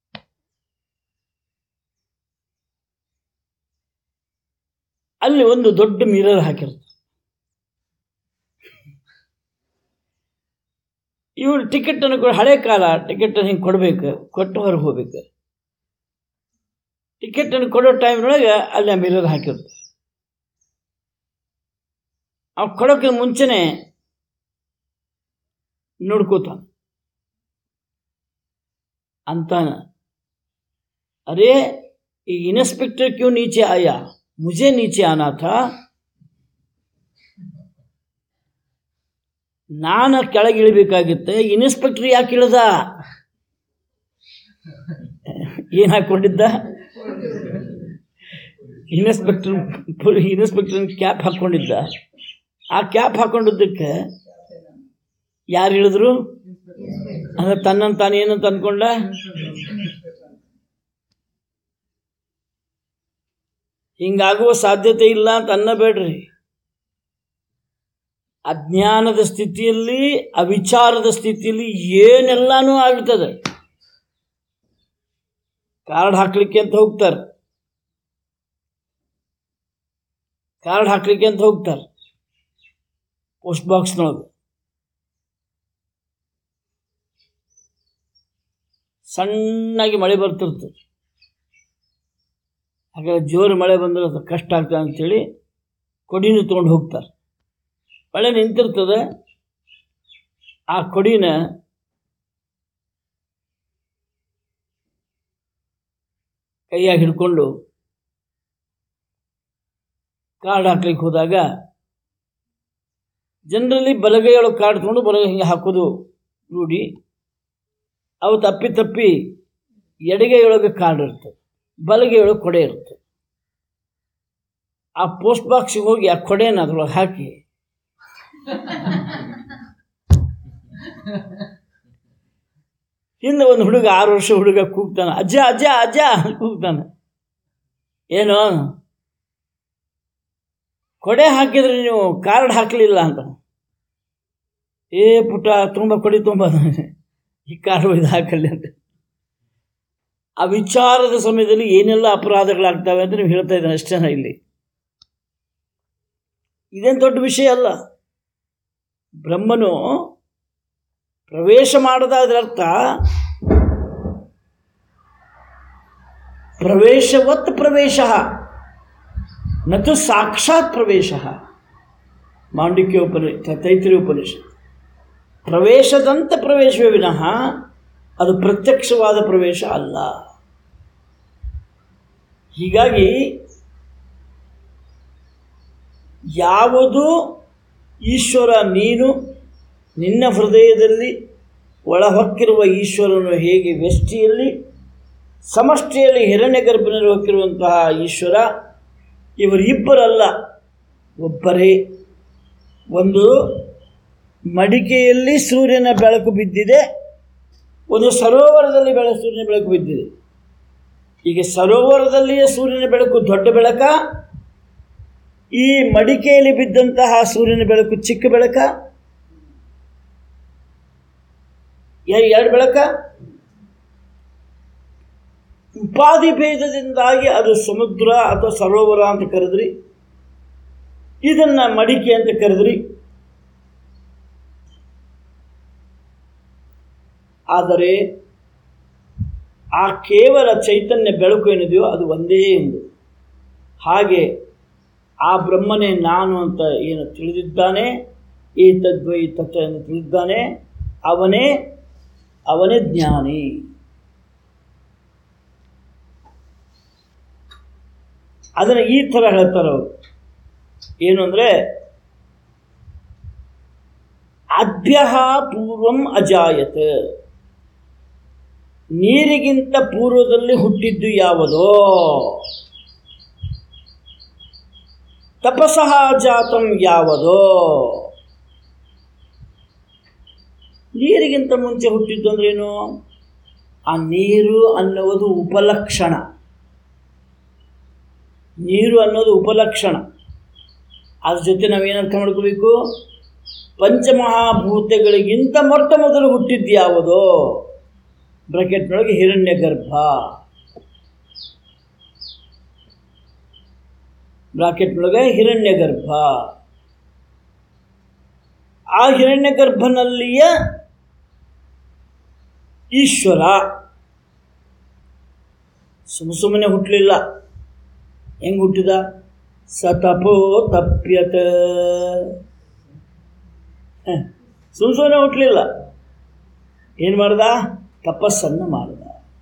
ಅಲ್ಲಿ ಒಂದು ದೊಡ್ಡ ಮಿರರ್ ಹಾಕಿರ್ತಾರೆ ಇವನು ಟಿಕೆಟನ್ನು ಕೊಡ ಹಳೆ ಕಾಲ ಟಿಕೆಟನ್ನು ಹಿಂಗೆ ಕೊಡಬೇಕು ಕೊಟ್ಟು ಹೊರಗೆ ಹೋಗ್ಬೇಕು ಟಿಕೆಟನ್ನು ಕೊಡೋ ಟೈಮ್ನೊಳಗೆ ಅಲ್ಲಿ ಆ ಮಿರರ್ ಹಾಕಿರ್ತಾರೆ ಅವ್ನು ಕೊಡೋಕ್ಕೆ ಮುಂಚೆನೆ ನೋಡ್ಕೋತಾನೆ ಅಂತಾನ अरे ये इंस्पेक्टर क्यों नीचे आया मुझे नीचे आना था ನಾನು ಕೆಳಗೆ ಇಳಿಬೇಕಾಗಿತ್ತೆ ಇನ್ಸ್ಪೆಕ್ಟರ್ ಯಾಕೆ ಇಳ್ದ ಏನು ಹಾಕ್ಕೊಂಡಿದ್ದ ಇನ್ಸ್ಪೆಕ್ಟರ್ ಇನ್ಸ್ಪೆಕ್ಟರ್ ಕ್ಯಾಪ್ ಹಾಕ್ಕೊಂಡಿದ್ದ ಆ ಕ್ಯಾಪ್ ಹಾಕ್ಕೊಂಡಿದ್ದಕ್ಕೆ ಯಾರು ಇಳಿದ್ರು ಅಂದ್ರೆ ತನ್ನನ್ನು ತಾನು ಏನಂತ ಅಂದ್ಕೊಂಡ ಹಿಂಗಾಗುವ ಸಾಧ್ಯತೆ ಇಲ್ಲ ಅಂತ ಅನ್ನಬೇಡ್ರಿ ಅಜ್ಞಾನದ ಸ್ಥಿತಿಯಲ್ಲಿ ಅವಿಚಾರದ ಸ್ಥಿತಿಯಲ್ಲಿ ಏನೆಲ್ಲಾನು ಆಗ್ತದೆ ಕಾರ್ಡ್ ಹಾಕ್ಲಿಕ್ಕೆ ಅಂತ ಹೋಗ್ತಾರೆ ಕಾರ್ಡ್ ಹಾಕ್ಲಿಕ್ಕೆ ಅಂತ ಹೋಗ್ತಾರೆ ಪೋಸ್ಟ್ ಬಾಕ್ಸ್ನೊಳಗೆ ಸಣ್ಣಾಗಿ ಮಳೆ ಬರ್ತಿರ್ತದೆ ಹಾಗಾದ್ರೆ ಜೋರು ಮಳೆ ಬಂದರೆ ಅದು ಕಷ್ಟ ಆಗ್ತದೆ ಅಂಥೇಳಿ ಕೊಡಿನ ತೊಗೊಂಡು ಹೋಗ್ತಾರೆ ಮಳೆ ನಿಂತಿರ್ತದೆ ಆ ಕೊಡಿನ ಕೈಯಾಗಿ ಹಿಡ್ಕೊಂಡು ಕಾರ್ಡ್ ಹಾಕ್ಲಿಕ್ಕೆ ಹೋದಾಗ ಜನರಲ್ಲಿ ಬಲಗೈಯೊಳಗೆ ಕಾರ್ಡ್ ತೊಗೊಂಡು ಬಲಗೈ ಹಿಂಗೆ ಹಾಕೋದು ರೂಢಿ ಅವು ತಪ್ಪಿ ತಪ್ಪಿ ಎಡಗೈಯೊಳಗೆ ಕಾರ್ಡ್ ಇರ್ತದೆ ಬಲಗೈಯೊಳಗೆ ಕೊಡೆ ಇರುತ್ತೆ ಆ ಪೋಸ್ಟ್ ಬಾಕ್ಸಿಗೆ ಹೋಗಿ ಆ ಕೊಡೆನ ಅದ್ರೊಳಗೆ ಹಾಕಿ ಹಿಂದೆ ಒಂದು ಹುಡುಗ ಆರು ವರ್ಷ ಹುಡುಗ ಕೂಗ್ತಾನೆ ಅಜ್ಜ ಅಜ್ಜ ಅಜ್ಜ ಅಂತ ಕೂಗ್ತಾನೆ ಏನು ಕೊಡೆ ಹಾಕಿದ್ರೆ ನೀವು ಕಾರ್ಡ್ ಹಾಕಲಿಲ್ಲ ಅಂತ ಏ ಪುಟ್ಟ ತುಂಬ ಕೊಡಿ ತುಂಬ ಈ ಕಾರ್ಡ್ ಒಯ್ದು ಹಾಕಲ್ಲಿ ಅಂತ ಆ ವಿಚಾರದ ಸಮಯದಲ್ಲಿ ಏನೆಲ್ಲ ಅಪರಾಧಗಳಾಗ್ತವೆ ಅಂತ ನೀವು ಹೇಳ್ತಾ ಇದ್ದಾನೆ ಅಷ್ಟೇನ ಇಲ್ಲಿ ಇದೇನು ದೊಡ್ಡ ವಿಷಯ ಅಲ್ಲ ಬ್ರಹ್ಮನು ಪ್ರವೇಶ ಮಾಡದಾದ್ರರ್ಥ ಪ್ರವೇಶವತ್ ಪ್ರವೇಶ ನತು ಸಾಕ್ಷಾತ್ ಪ್ರವೇಶ ಮಾಂಡಿಕ್ಯ ಉಪನಿ ತೈತ್ರಿ ಉಪನಿಷತ್ ಪ್ರವೇಶದಂತ ಪ್ರವೇಶವೇ ವಿನಃ ಅದು ಪ್ರತ್ಯಕ್ಷವಾದ ಪ್ರವೇಶ ಅಲ್ಲ ಹೀಗಾಗಿ ಯಾವುದು ಈಶ್ವರ ನೀನು ನಿನ್ನ ಹೃದಯದಲ್ಲಿ ಒಳಹೊಕ್ಕಿರುವ ಈಶ್ವರನು ಹೇಗೆ ವ್ಯಷ್ಟಿಯಲ್ಲಿ ಸಮಷ್ಟಿಯಲ್ಲಿ ಹಿರಣ್ಯಗರ್ಭನಲ್ಲಿ ಹೊಕ್ಕಿರುವಂತಹ ಈಶ್ವರ ಇವರಿಬ್ಬರಲ್ಲ ಒಬ್ಬರೇ ಒಂದು ಮಡಿಕೆಯಲ್ಲಿ ಸೂರ್ಯನ ಬೆಳಕು ಬಿದ್ದಿದೆ ಒಂದು ಸರೋವರದಲ್ಲಿ ಬೆಳ ಸೂರ್ಯನ ಬೆಳಕು ಬಿದ್ದಿದೆ ಈಗ ಸರೋವರದಲ್ಲಿಯೇ ಸೂರ್ಯನ ಬೆಳಕು ದೊಡ್ಡ ಬೆಳಕ ಈ ಮಡಿಕೆಯಲ್ಲಿ ಬಿದ್ದಂತಹ ಸೂರ್ಯನ ಬೆಳಕು ಚಿಕ್ಕ ಬೆಳಕ ಎ- ಎರಡು ಬೆಳಕ ಉಪಾಧಿ ಭೇದದಿಂದಾಗಿ ಅದು ಸಮುದ್ರ ಅಥವಾ ಸರೋವರ ಅಂತ ಕರೆದ್ರಿ ಇದನ್ನ ಮಡಿಕೆ ಅಂತ ಕರೆದ್ರಿ ಆದರೆ ಆ ಕೇವಲ ಚೈತನ್ಯ ಬೆಳಕು ಏನಿದೆಯೋ ಅದು ಒಂದೇ ಎಂದು ಹಾಗೆ ಆ ಬ್ರಹ್ಮನೇ ನಾನು ಅಂತ ಏನು ತಿಳಿದಿದ್ದಾನೆ ಈ ತದ್ವೈ ತತ್ವ ಎಂದು ತಿಳಿದಿದ್ದಾನೆ ಅವನೇ ಅವನೇ ಜ್ಞಾನಿ ಅದನ್ನು ಈ ಥರ ಹೇಳ್ತಾರೆ ಅವರು ಏನು ಅಂದರೆ ಅಭ್ಯ ಪೂರ್ವಂ ಅಜಾಯತ್ ನೀರಿಗಿಂತ ಪೂರ್ವದಲ್ಲಿ ಹುಟ್ಟಿದ್ದು ಯಾವುದೋ ತಪಸಃ ಜಾತಂ ಯಾವುದೋ ನೀರಿಗಿಂತ ಮುಂಚೆ ಹುಟ್ಟಿದ್ದು ಅಂದ್ರೇನು ಆ ನೀರು ಅನ್ನುವುದು ಉಪಲಕ್ಷಣ ನೀರು ಅನ್ನೋದು ಉಪಲಕ್ಷಣ ಅದ್ರ ಜೊತೆ ನಾವೇನು ಅರ್ಥ ಮಾಡ್ಕೋಬೇಕು ಪಂಚಮಹಾಭೂತಗಳಿಗಿಂತ ಮೊಟ್ಟ ಮೊದಲು ಹುಟ್ಟಿದ್ದು ಯಾವುದೋ ಬ್ರಾಕೆಟ್ನೊಳಗೆ ಹಿರಣ್ಯ ಗರ್ಭ ಬ್ರಾಕೆಟ್ನೊಳಗೆ ಹಿರಣ್ಯ ಗರ್ಭ ಆ ಹಿರಣ್ಯ ಗರ್ಭನಲ್ಲಿಯ ಈಶ್ವರ ಸುಮ್ಮ ಸುಮ್ಮನೆ ಹುಟ್ಟಲಿಲ್ಲ ಹೆಂಗೆ ಹುಟ್ಟಿದ ಸತಪೋ ತಪ್ಯತ ಸುಮ್ಮ ಸುಮ್ಮನೆ ಹುಟ್ಟಲಿಲ್ಲ ಏನು ಮಾಡ್ದ ತಪಸ್ಸನ್ನು ಮಾಡ್ದ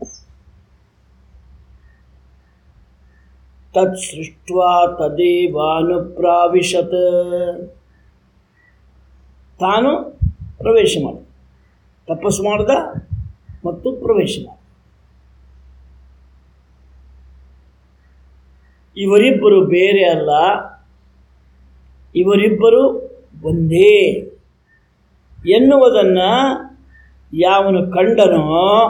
ತತ್ ಸೃಷ್ಟ್ವಾ ತದೇವಾನುಪ್ರಾವಿಶತ್ ತಾನು ಪ್ರವೇಶ ಮಾಡಿದ ತಪಸ್ಸು ಮಾಡ್ದ ಮತ್ತು ಪ್ರವೇಶ ಮಾಡಿದ ಇವರಿಬ್ಬರು ಬೇರೆ ಅಲ್ಲ ಇವರಿಬ್ಬರು ಒಂದೇ ಎನ್ನುವುದನ್ನು ಯಾವನು ಕಂಡನೋ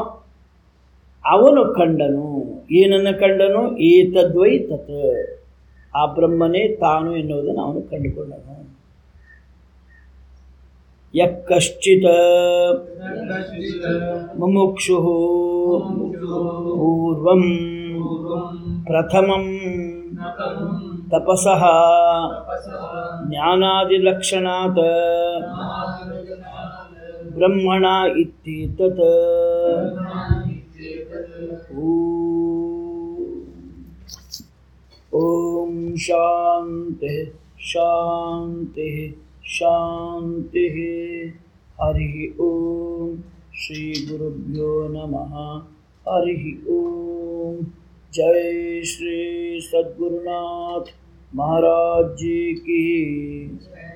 ಅವನು ಕಂಡನು ಏನನ್ನು ಕಂಡನು ಏತದ್ವೈ ತತ್ ಆ ಬ್ರಹ್ಮನೇ ತಾನು ಎನ್ನುವುದನ್ನು ಅವನು ಕಂಡುಕೊಂಡನು ಯಕ್ಕಶ್ಚಿತ್ ಮುಮುಕ್ಷು ಪೂರ್ವಂ ಪ್ರಥಮಂ ತಪಸಃ ಜ್ಞಾನಾದಿಲಕ್ಷಣಾತ್ ಬ್ರಹ್ಮಣ ಇತ್ಯೇತತ್ ಊ ಶಾಂತಿ ಶಾಂತಿ ಶಾಂತಿ ಹರಿ ಓಂ ಶ್ರೀ ಗುರುಭ್ಯೋ ನಮಃ ಹರಿ ಓಂ ಜೈ ಶ್ರೀ ಸದ್ಗುರುನಾಥ महाराज जी की